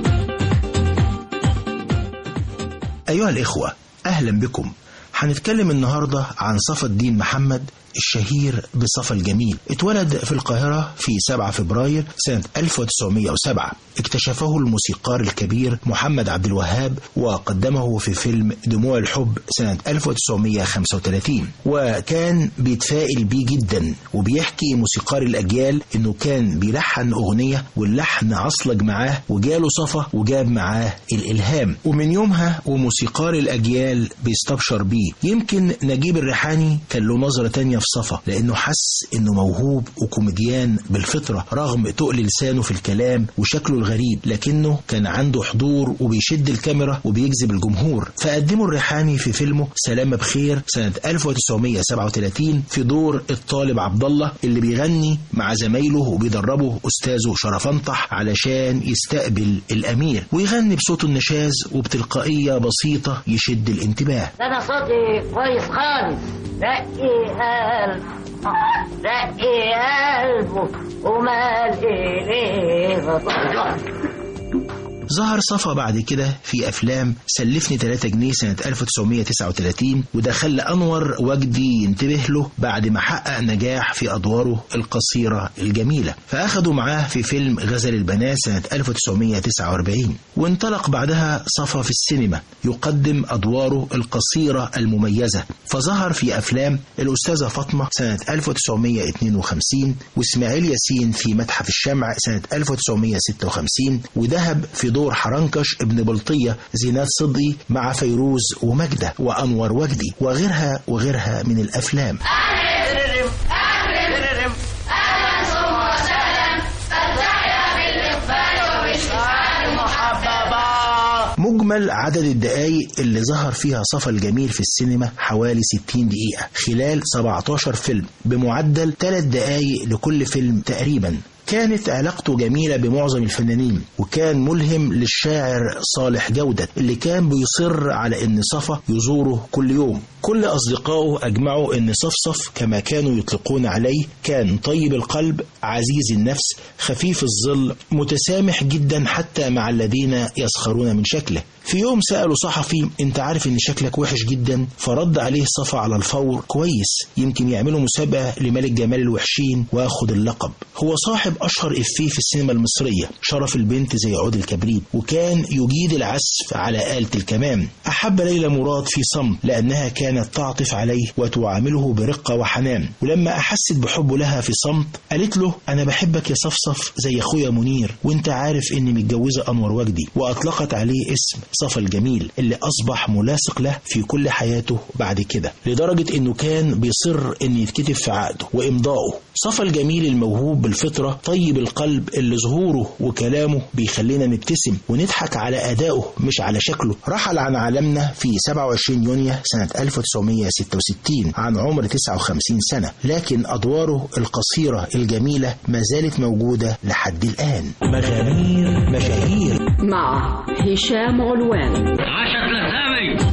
أيها الإخوة أهلا بكم هنتكلم النهاردة عن صفا الدين محمد الشهير بصفا الجميل اتولد في القاهرة في 7 فبراير سنة 1907 اكتشفه الموسيقار الكبير محمد عبد الوهاب وقدمه في فيلم دموع الحب سنة 1935 وكان بيتفائل بيه جدا وبيحكي موسيقار الأجيال انه كان بيلحن أغنية واللحن عصلج معاه وجاله صفا وجاب معاه الإلهام ومن يومها وموسيقار الأجيال بيستبشر بيه يمكن نجيب الريحاني كان له نظرة تانية في صفا لأنه حس إنه موهوب وكوميديان بالفطرة رغم تقل لسانه في الكلام وشكله الغريب لكنه كان عنده حضور وبيشد الكاميرا وبيجذب الجمهور فقدمه الريحاني في فيلمه سلامة بخير سنة 1937 في دور الطالب عبد الله اللي بيغني مع زمايله وبيدربه أستاذه شرفنطح علشان يستقبل الأمير ويغني بصوته النشاز وبتلقائية بسيطة يشد الانتباه انا صوتي كويس خالص رقي هال رقي قلبه ومال إليه ظهر صفا بعد كده في أفلام سلفني 3 جنيه سنة 1939 وده خلى أنور وجدي ينتبه له بعد ما حقق نجاح في أدواره القصيرة الجميلة فأخدوا معاه في فيلم غزل البنات سنة 1949 وانطلق بعدها صفا في السينما يقدم أدواره القصيرة المميزة فظهر في أفلام الأستاذة فاطمة سنة 1952 وإسماعيل ياسين في متحف الشمع سنة 1956 وذهب في دور حرنكش ابن بلطية زينات صدقي مع فيروز ومجدة وأنور وجدي وغيرها وغيرها من الأفلام مجمل عدد الدقايق اللي ظهر فيها صفا الجميل في السينما حوالي 60 دقيقة خلال 17 فيلم بمعدل 3 دقايق لكل فيلم تقريبا كانت علاقته جميلة بمعظم الفنانين وكان ملهم للشاعر صالح جودة اللي كان بيصر على ان صفا يزوره كل يوم كل أصدقائه أجمعوا أن صفصف كما كانوا يطلقون عليه كان طيب القلب عزيز النفس خفيف الظل متسامح جدا حتى مع الذين يسخرون من شكله في يوم سألوا صحفي انت عارف ان شكلك وحش جدا فرد عليه صفا على الفور كويس يمكن يعملوا مسابقة لملك جمال الوحشين واخد اللقب هو صاحب اشهر افيه في السينما المصرية شرف البنت زي عود الكبريت وكان يجيد العزف على آلة الكمان احب ليلى مراد في صمت لانها كانت تعطف عليه وتعامله برقة وحنان ولما احست بحبه لها في صمت قالت له انا بحبك يا صفصف زي اخويا منير وانت عارف اني متجوزة انور وجدي واطلقت عليه اسم صفا الجميل اللي أصبح ملاصق له في كل حياته بعد كده لدرجة أنه كان بيصر أن يتكتب في عقده وإمضائه صفا الجميل الموهوب بالفطرة طيب القلب اللي ظهوره وكلامه بيخلينا نبتسم ونضحك على أدائه مش على شكله رحل عن عالمنا في 27 يونيو سنة 1966 عن عمر 59 سنة لكن أدواره القصيرة الجميلة ما زالت موجودة لحد الآن مغامير مشاهير مع هشام علوان عشر لهامي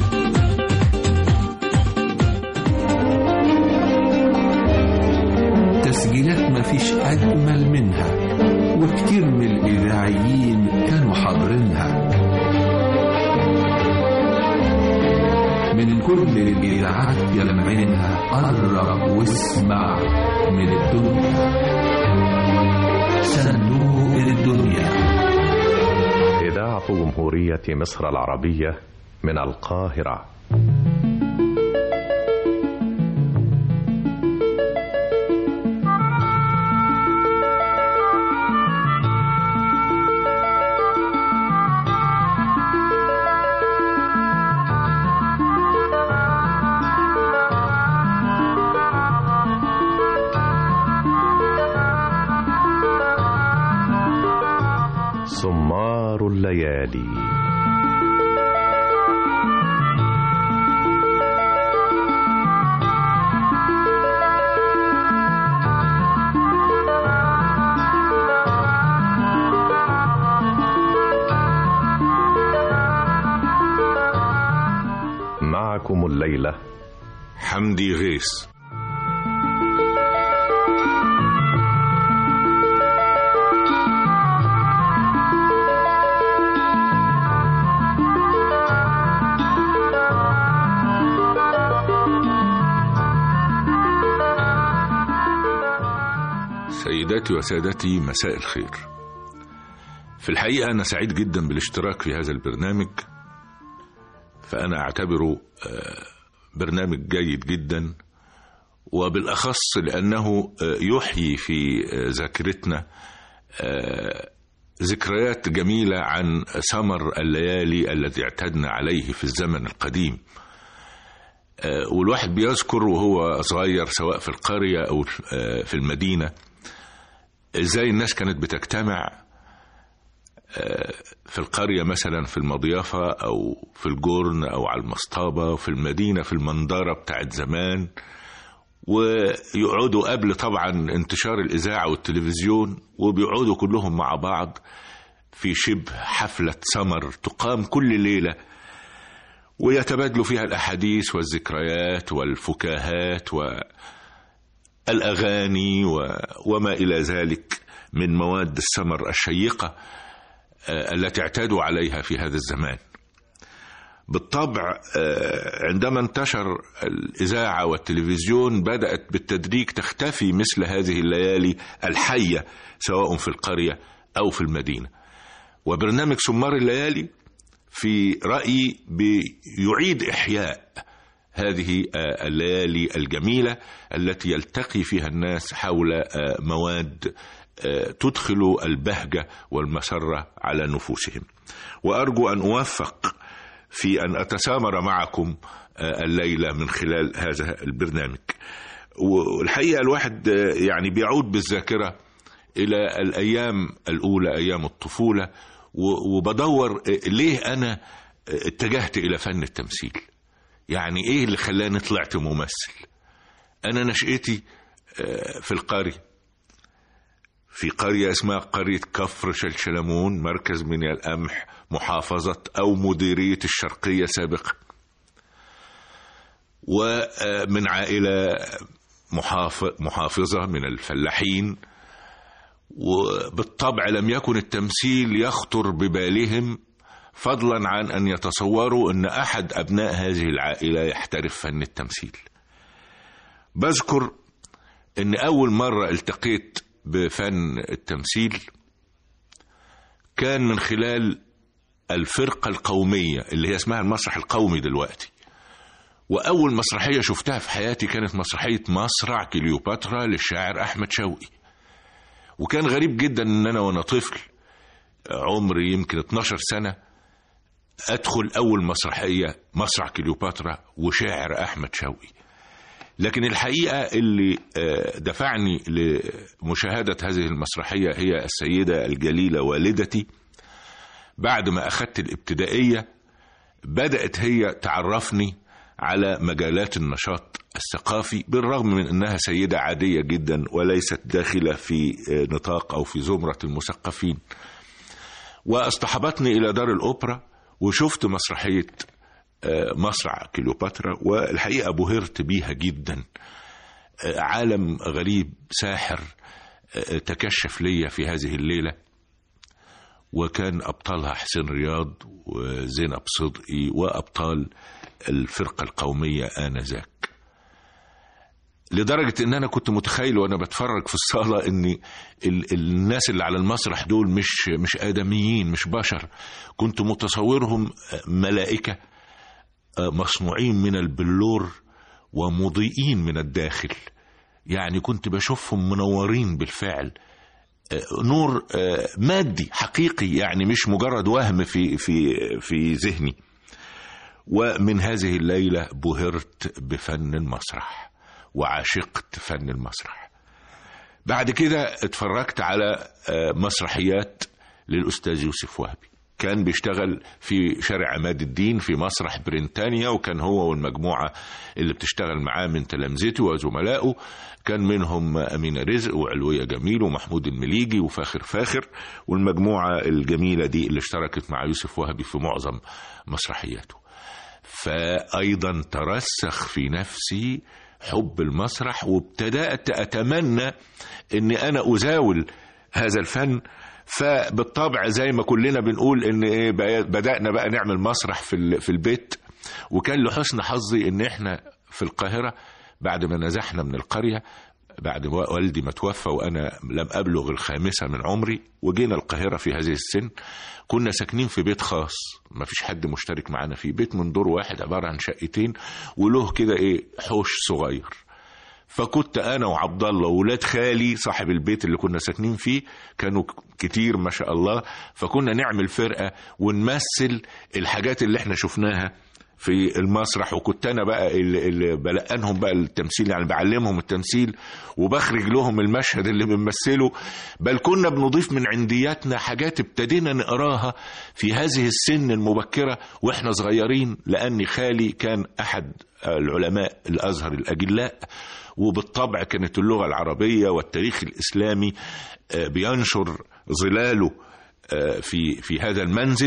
تسجيلات مفيش أجمل منها وكتير من الإذاعيين كانوا حاضرينها من كل الإذاعات يلمعينها قرب واسمع من الدنيا صندوق الدنيا إذاعة جمهورية مصر العربية من القاهرة سمار الليالي معكم الليلة حمدي غيث سيداتي وسادتي مساء الخير في الحقيقة أنا سعيد جدا بالاشتراك في هذا البرنامج فأنا أعتبره آه، برنامج جيد جدا وبالأخص لأنه آه، يحيي في آه، ذاكرتنا آه، ذكريات جميلة عن سمر الليالي الذي اعتدنا عليه في الزمن القديم آه، والواحد بيذكر وهو صغير سواء في القرية أو آه، في المدينة ازاي الناس كانت بتجتمع آه، في القرية مثلا في المضيافة أو في الجرن أو على المصطبة في المدينة في المنظرة بتاعت زمان ويقعدوا قبل طبعا انتشار الإذاعة والتلفزيون وبيقعدوا كلهم مع بعض في شبه حفلة سمر تقام كل ليلة ويتبادلوا فيها الأحاديث والذكريات والفكاهات و الأغاني و- وما إلى ذلك من مواد السمر الشيقة آه، التي اعتادوا عليها في هذا الزمان بالطبع آه، عندما انتشر الإذاعة والتلفزيون بدأت بالتدريج تختفي مثل هذه الليالي الحية سواء في القرية أو في المدينة وبرنامج سمار الليالي في رأيي بيعيد إحياء هذه آه، الليالي الجميلة التي يلتقي فيها الناس حول آه، مواد آه، تدخل البهجة والمسرة على نفوسهم وأرجو أن أوفق في أن أتسامر معكم آه، الليلة من خلال هذا البرنامج والحقيقة الواحد آه، يعني بيعود بالذاكرة إلى الأيام الأولى أيام الطفولة و- وبدور آه، ليه أنا آه، اتجهت إلى فن التمثيل يعني إيه اللي خلاني طلعت ممثل أنا نشأتي آه، في القرية في قرية اسمها قرية كفر شلشلمون مركز من القمح محافظة أو مديرية الشرقية سابقا ومن عائلة محاف- محافظة من الفلاحين وبالطبع لم يكن التمثيل يخطر ببالهم فضلا عن أن يتصوروا أن أحد أبناء هذه العائلة يحترف فن التمثيل بذكر أن أول مرة التقيت بفن التمثيل كان من خلال الفرقة القومية اللي هي اسمها المسرح القومي دلوقتي وأول مسرحية شفتها في حياتي كانت مسرحية مسرع كليوباترا للشاعر أحمد شوقي وكان غريب جدا ان انا وانا طفل عمري يمكن 12 سنة ادخل اول مسرحية مسرح كليوباترا وشاعر احمد شوقي لكن الحقيقة اللي آه، دفعني لمشاهدة هذه المسرحية هي السيدة الجليلة والدتي بعد ما أخذت الابتدائية بدأت هي تعرفني على مجالات النشاط الثقافي بالرغم من أنها سيدة عادية جدا وليست داخلة في آه، نطاق أو في زمرة المثقفين واصطحبتني إلى دار الأوبرا وشفت مسرحية آه، مسرح كليوباترا والحقيقة بهرت بيها جدا آه، عالم غريب ساحر آه، تكشف لي في هذه الليلة وكان أبطالها حسين رياض وزينب صدقي وأبطال الفرقة القومية آنذاك لدرجة ان انا كنت متخيل وانا بتفرج في الصالة ان ال الناس اللي على المسرح دول مش مش ادميين مش بشر كنت متصورهم ملائكة مصنوعين من البلور ومضيئين من الداخل يعني كنت بشوفهم منورين بالفعل نور مادي حقيقي يعني مش مجرد وهم في في في ذهني ومن هذه الليلة بهرت بفن المسرح وعشقت فن المسرح بعد كده اتفرجت على مسرحيات للأستاذ يوسف وهبي كان بيشتغل في شارع عماد الدين في مسرح برينتانيا وكان هو والمجموعة اللي بتشتغل معاه من تلامذته وزملائه كان منهم أمينة رزق وعلوية جميل ومحمود المليجي وفاخر فاخر والمجموعة الجميلة دي اللي اشتركت مع يوسف وهبي في معظم مسرحياته فأيضا ترسخ في نفسي حب المسرح وابتدأت أتمنى أني أنا أزاول هذا الفن فبالطبع زي ما كلنا بنقول ان ايه بدأنا بقى نعمل مسرح في في البيت وكان لحسن حظي ان احنا في القاهرة بعد ما نزحنا من القرية بعد والدي ما توفى وانا لم ابلغ الخامسة من عمري وجينا القاهرة في هذه السن كنا ساكنين في بيت خاص ما فيش حد مشترك معانا فيه بيت من دور واحد عبارة عن شقتين وله كده ايه حوش صغير فكنت انا وعبد الله وولاد خالي صاحب البيت اللي كنا ساكنين فيه كانوا كتير ما شاء الله فكنا نعمل فرقه ونمثل الحاجات اللي احنا شفناها في المسرح وكنت انا بقى اللي, اللي بلقنهم بقى التمثيل يعني بعلمهم التمثيل وبخرج لهم المشهد اللي بنمثله بل كنا بنضيف من عندياتنا حاجات ابتدينا نقراها في هذه السن المبكره واحنا صغيرين لان خالي كان احد العلماء الازهر الاجلاء وبالطبع كانت اللغة العربية والتاريخ الإسلامي بينشر ظلاله في في هذا المنزل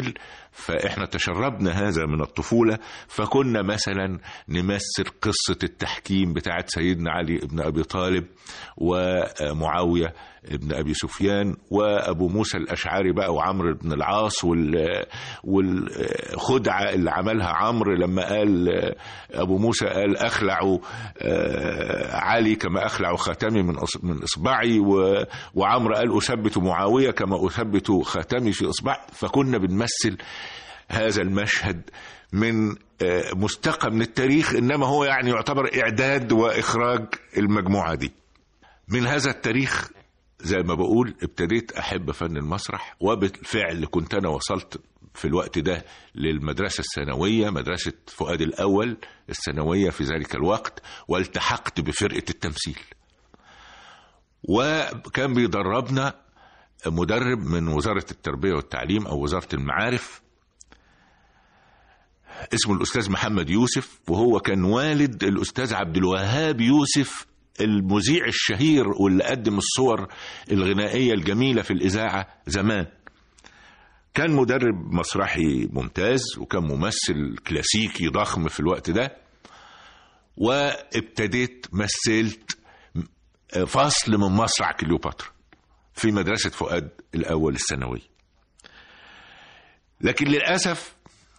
فاحنا تشربنا هذا من الطفولة فكنا مثلا نمثل قصة التحكيم بتاعت سيدنا علي بن أبي طالب ومعاوية ابن أبي سفيان وأبو موسى الأشعري بقى وعمرو بن العاص وال والخدعة اللي عملها عمرو لما قال أبو موسى قال أخلع علي كما أخلع خاتمي من من إصبعي وعمرو قال أثبت معاوية كما أثبت خاتمي في إصبعي فكنا بنمثل هذا المشهد من مستقى من التاريخ إنما هو يعني يعتبر إعداد وإخراج المجموعة دي من هذا التاريخ زي ما بقول ابتديت احب فن المسرح وبالفعل كنت انا وصلت في الوقت ده للمدرسة الثانوية مدرسة فؤاد الأول الثانوية في ذلك الوقت والتحقت بفرقة التمثيل وكان بيدربنا مدرب من وزارة التربية والتعليم أو وزارة المعارف اسمه الأستاذ محمد يوسف وهو كان والد الأستاذ عبد الوهاب يوسف المذيع الشهير واللي قدم الصور الغنائية الجميلة في الإذاعة زمان كان مدرب مسرحي ممتاز وكان ممثل كلاسيكي ضخم في الوقت ده وابتديت مثلت فصل من مسرح كليوباترا في مدرسة فؤاد الأول الثانوي لكن للأسف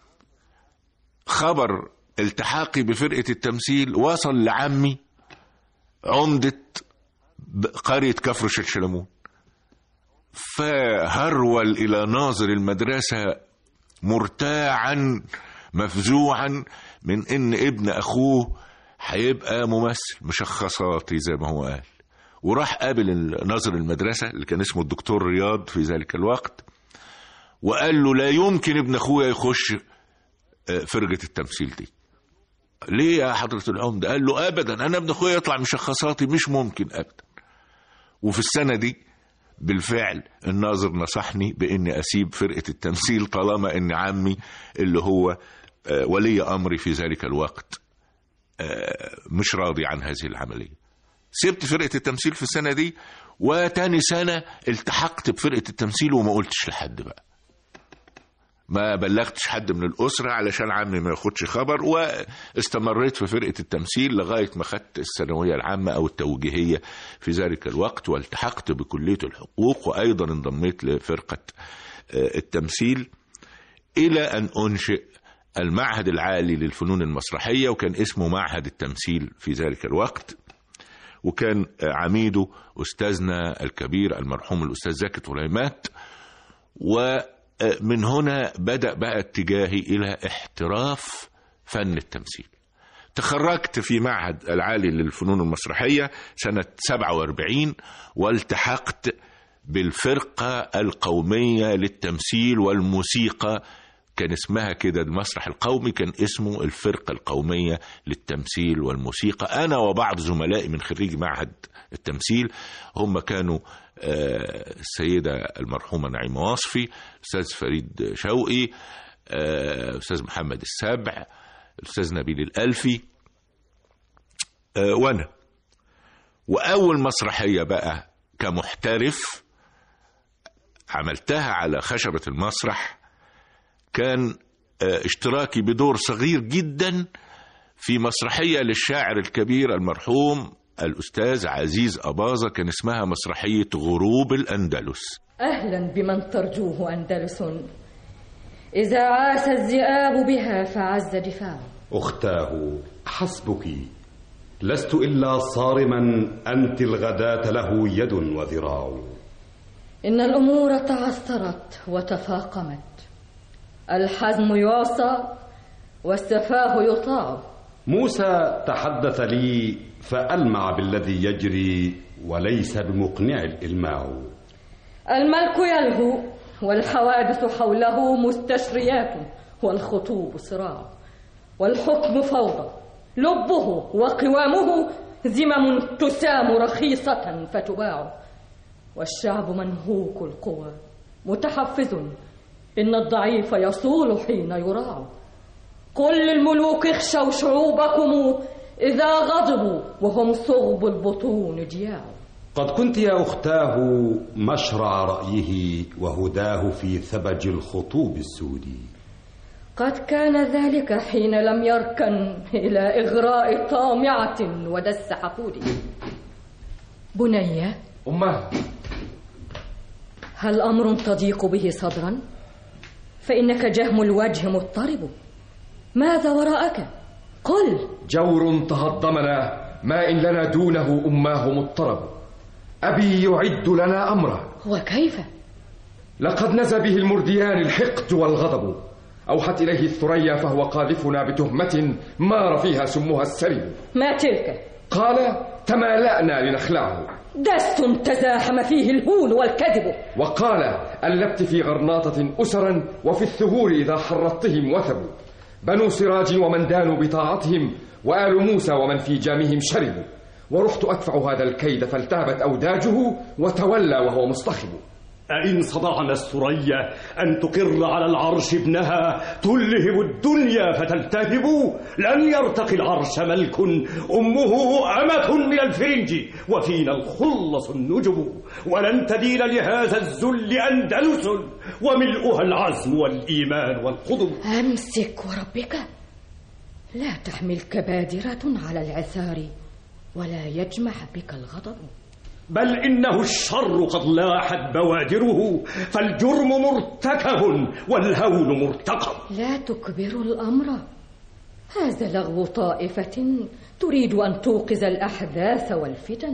خبر التحاقي بفرقة التمثيل وصل لعمي عمدة قرية كفر شلشلمون فهرول إلى ناظر المدرسة مرتاعا مفزوعا من إن ابن أخوه هيبقى ممثل مشخصاتي زي ما هو قال وراح قابل ناظر المدرسة اللي كان اسمه الدكتور رياض في ذلك الوقت وقال له لا يمكن ابن أخويا يخش فرقة التمثيل دي ليه يا حضرة العمدة قال له أبدا أنا ابن أخويا يطلع مشخصاتي مش ممكن أبدا وفي السنة دي بالفعل الناظر نصحني بإني أسيب فرقة التمثيل طالما إن عمي اللي هو ولي أمري في ذلك الوقت مش راضي عن هذه العملية سبت فرقة التمثيل في السنة دي وتاني سنة التحقت بفرقة التمثيل وما قلتش لحد بقى ما بلغتش حد من الأسرة علشان عمي ما ياخدش خبر واستمريت في فرقة التمثيل لغاية ما خدت الثانوية العامة أو التوجيهية في ذلك الوقت والتحقت بكلية الحقوق وأيضا انضميت لفرقة التمثيل إلى أن أنشئ المعهد العالي للفنون المسرحية وكان اسمه معهد التمثيل في ذلك الوقت وكان عميده أستاذنا الكبير المرحوم الأستاذ زكي طليمات و من هنا بدأ بقى اتجاهي إلى احتراف فن التمثيل تخرجت في معهد العالي للفنون المسرحية سنة 47 والتحقت بالفرقة القومية للتمثيل والموسيقى كان اسمها كده المسرح القومي كان اسمه الفرقة القومية للتمثيل والموسيقى أنا وبعض زملائي من خريج معهد التمثيل هم كانوا السيدة المرحومة نعيمة واصفي أستاذ فريد شوقي أستاذ محمد السبع الأستاذ نبيل الألفي وأنا وأول مسرحية بقى كمحترف عملتها على خشبة المسرح كان اشتراكي بدور صغير جدا في مسرحية للشاعر الكبير المرحوم الأستاذ عزيز أباظة كان اسمها مسرحية غروب الأندلس أهلا بمن ترجوه أندلس إذا عاس الذئاب بها فعز دفاعه أختاه حسبك لست إلا صارما أنت الغداة له يد وذراع إن الأمور تعثرت وتفاقمت الحزم يعصى والسفاه يطاع موسى تحدث لي فألمع بالذي يجري وليس بمقنع الإلماع الملك يلهو والحوادث حوله مستشريات والخطوب صراع والحكم فوضى لبه وقوامه زمم تسام رخيصة فتباع والشعب منهوك القوى متحفز إن الضعيف يصول حين يراع قل للملوك اخشوا شعوبكم إذا غضبوا وهم صغب البطون جياع قد كنت يا أختاه مشرع رأيه وهداه في ثبج الخطوب السودي قد كان ذلك حين لم يركن إلى إغراء طامعة ودس حقوده بنية أمه هل أمر تضيق به صدرا؟ فإنك جهم الوجه مضطرب ماذا وراءك؟ قل جور تهضمنا ما إن لنا دونه أماه مضطرب أبي يعد لنا أمره وكيف؟ لقد نزى به المرديان الحقد والغضب أوحت إليه الثريا فهو قاذفنا بتهمة مار فيها سمها السري ما تلك؟ قال تمالأنا لنخلعه دست تزاحم فيه الهون والكذب وقال ألبت في غرناطة أسرا وفي الثغور إذا حرضتهم وثبوا بنو سراج ومن دانوا بطاعتهم وآل موسى ومن في جامهم شربوا ورحت أدفع هذا الكيد فالتهبت أوداجه وتولى وهو مصطخب أئن صدعنا الثريا أن تقر على العرش ابنها تلهب الدنيا فتلتهب لن يرتقي العرش ملك أمه أمة من الفرنج وفينا الخلص النجب ولن تدين لهذا الذل أندلس وملؤها العزم والإيمان والقضب أمسك وربك لا تحملك بادرة على العثار ولا يجمع بك الغضب بل إنه الشر قد لاحت بوادره فالجرم مرتكب والهون مرتقب لا تكبر الأمر هذا لغو طائفة تريد أن توقظ الأحداث والفتن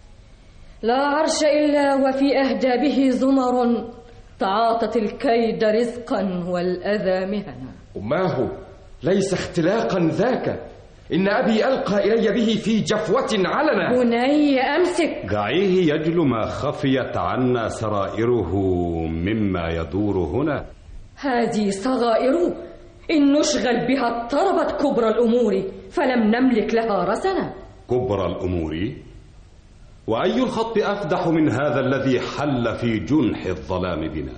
لا عرش إلا وفي أهدابه زمر تعاطت الكيد رزقا والأذى مهنا أماه ليس اختلاقا ذاك إن أبي ألقى إلي به في جفوة علنا بني أمسك دعيه يجل ما خفيت عنا سرائره مما يدور هنا هذه صغائر إن نشغل بها اضطربت كبرى الأمور فلم نملك لها رسنا كبرى الأمور وأي الخط أفدح من هذا الذي حل في جنح الظلام بنا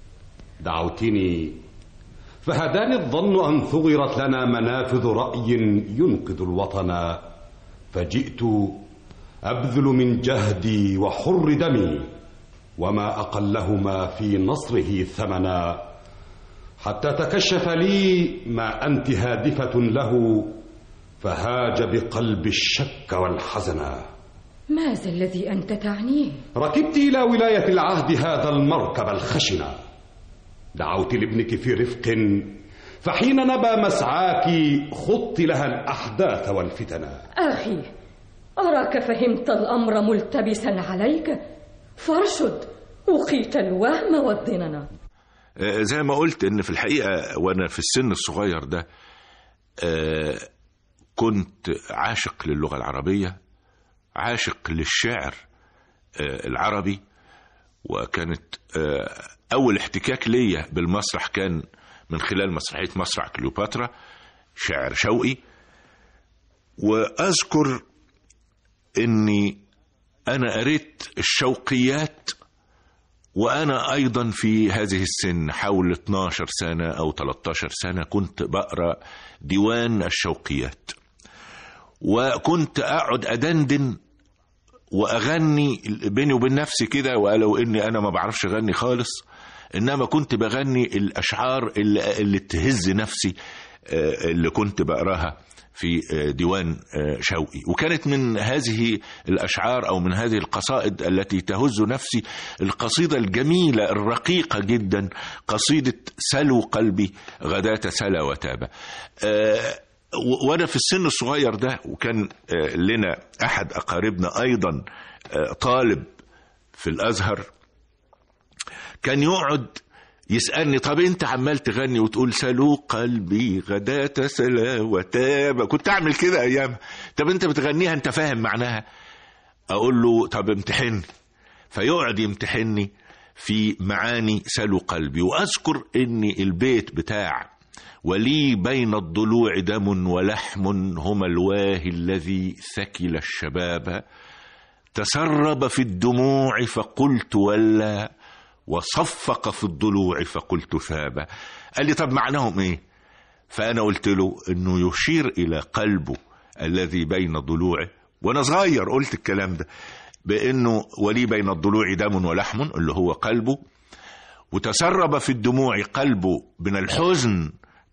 دعوتني فهداني الظن أن ثغرت لنا منافذ رأي ينقذ الوطن فجئت أبذل من جهدي وحر دمي وما أقلهما في نصره ثمنا حتى تكشف لي ما أنت هادفة له فهاج بقلب الشك والحزنا ماذا الذي أنت تعنيه؟ ركبت إلى ولاية العهد هذا المركب الخشن دعوت لابنك في رفق فحين نبى مسعاك خط لها الأحداث والفتن أخي أراك فهمت الأمر ملتبسا عليك فارشد أخيت الوهم والظنن زي ما قلت ان في الحقيقه وانا في السن الصغير ده كنت عاشق للغه العربيه عاشق للشعر العربي وكانت اول احتكاك ليا بالمسرح كان من خلال مسرحيه مسرح كليوباترا شعر شوقي واذكر اني انا قريت الشوقيات وانا ايضا في هذه السن حول 12 سنه او 13 سنه كنت بقرا ديوان الشوقيات وكنت اقعد ادندن واغني بيني وبين نفسي كده ولو اني انا ما بعرفش اغني خالص انما كنت بغني الاشعار اللي, اللي تهز نفسي اللي كنت بقراها في ديوان شوقي وكانت من هذه الاشعار او من هذه القصائد التي تهز نفسي القصيده الجميله الرقيقه جدا قصيده سلو قلبي غداة سلا وتابة وانا في السن الصغير ده وكان لنا احد اقاربنا ايضا طالب في الازهر كان يقعد يسألني طب انت عمال تغني وتقول سلو قلبي غداة سلا وتاب كنت اعمل كده ايام طب انت بتغنيها انت فاهم معناها اقول له طب امتحني فيقعد يمتحني في معاني سلو قلبي واذكر ان البيت بتاع ولي بين الضلوع دم ولحم هما الواهي الذي ثكل الشباب تسرب في الدموع فقلت ولا وصفق في الضلوع فقلت ثابا قال لي طب معناهم ايه فانا قلت له انه يشير الى قلبه الذي بين ضلوعه وانا صغير قلت الكلام ده بانه ولي بين الضلوع دم ولحم اللي هو قلبه وتسرب في الدموع قلبه من الحزن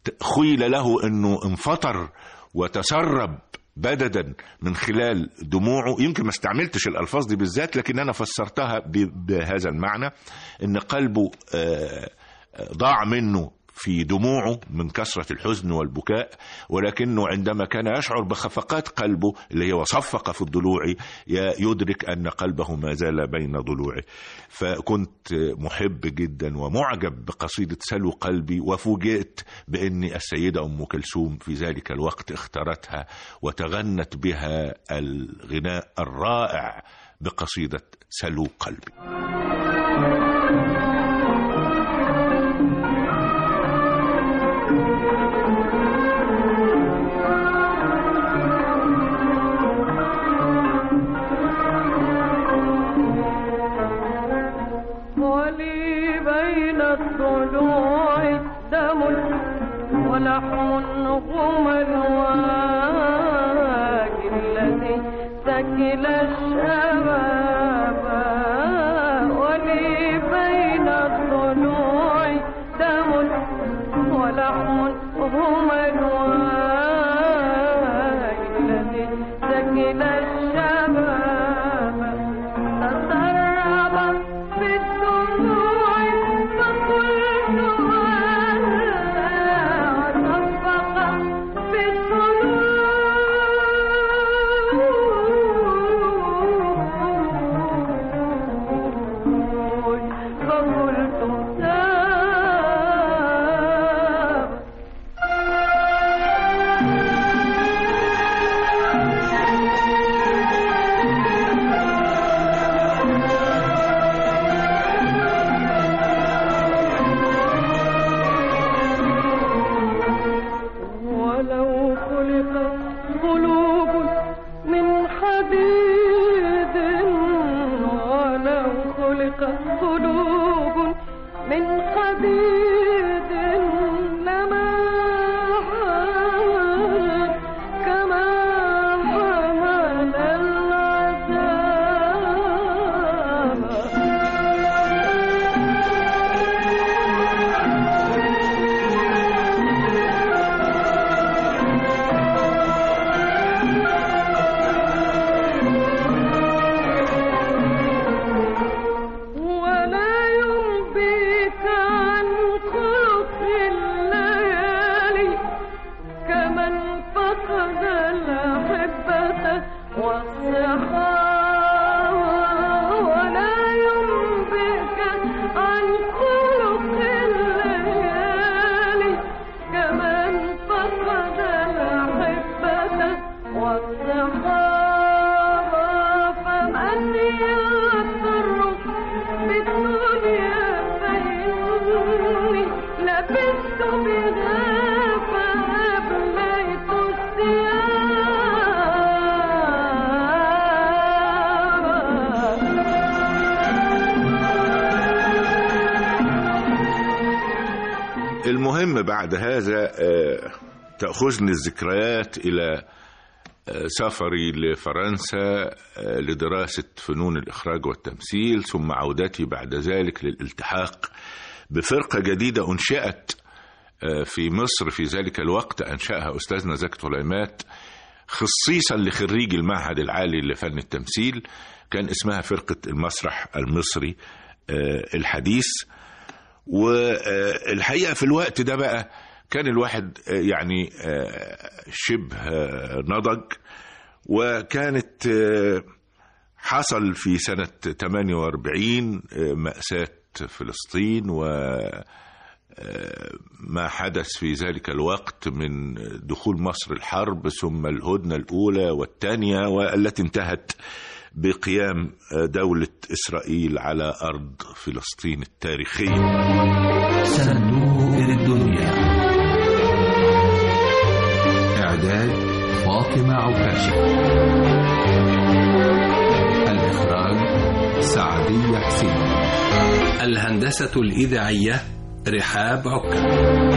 خيل له انه انفطر وتسرب بددا من خلال دموعه يمكن ما استعملتش الالفاظ دي بالذات لكن انا فسرتها ب- بهذا المعنى ان قلبه آه، آه، ضاع منه في دموعه من كثرة الحزن والبكاء ولكنه عندما كان يشعر بخفقات قلبه اللي هو صفق في الضلوع ي- يدرك أن قلبه ما زال بين ضلوعه فكنت محب جدا ومعجب بقصيدة سلو قلبي وفوجئت بأن السيدة أم كلثوم في ذلك الوقت اختارتها وتغنت بها الغناء الرائع بقصيدة سلو قلبي ولي بين الضلوع دم ولحم غم الواج الذي سكل الشباب ولي بين الضلوع دم ولحم غم الواج الذي سكل الشباب تسرب في الدموع فقلت أنا صفق في الضلوع فقلت تاب ولو خلقت قلوب من حديد ولو خلقت قلوب من حديد لما حمل كما حمل العذاب ولا ينبيك عن خلق الليالي كمن فقد الأحبة والصحاب ولا ينبيك عن خلق الليالي كمن فقد الأحبة والصحاب فمن يضر بالدنيا فإني لبثت بها فأبليت المهم بعد هذا آه، تأخذني الذكريات إلى آه، سفري لفرنسا آه، لدراسة فنون الإخراج والتمثيل ثم عودتي بعد ذلك للالتحاق بفرقة جديدة أنشئت آه، في مصر في ذلك الوقت أنشأها أستاذنا زكي طليمات خصيصا لخريجي المعهد العالي لفن التمثيل كان اسمها فرقة المسرح المصري آه، الحديث والحقيقة في الوقت ده بقى كان الواحد آه، يعني آه، شبه آه، نضج وكانت آه، حصل في سنة 48 آه، مأساة فلسطين و آه، ما حدث في ذلك الوقت من دخول مصر الحرب ثم الهدنة الأولى والثانية والتي انتهت بقيام آه، دولة إسرائيل على أرض فلسطين التاريخية صندوق الدنيا إعداد فاطمة عكاشة الإخراج سعدية حسين الهندسة الإذاعية رحاب عكا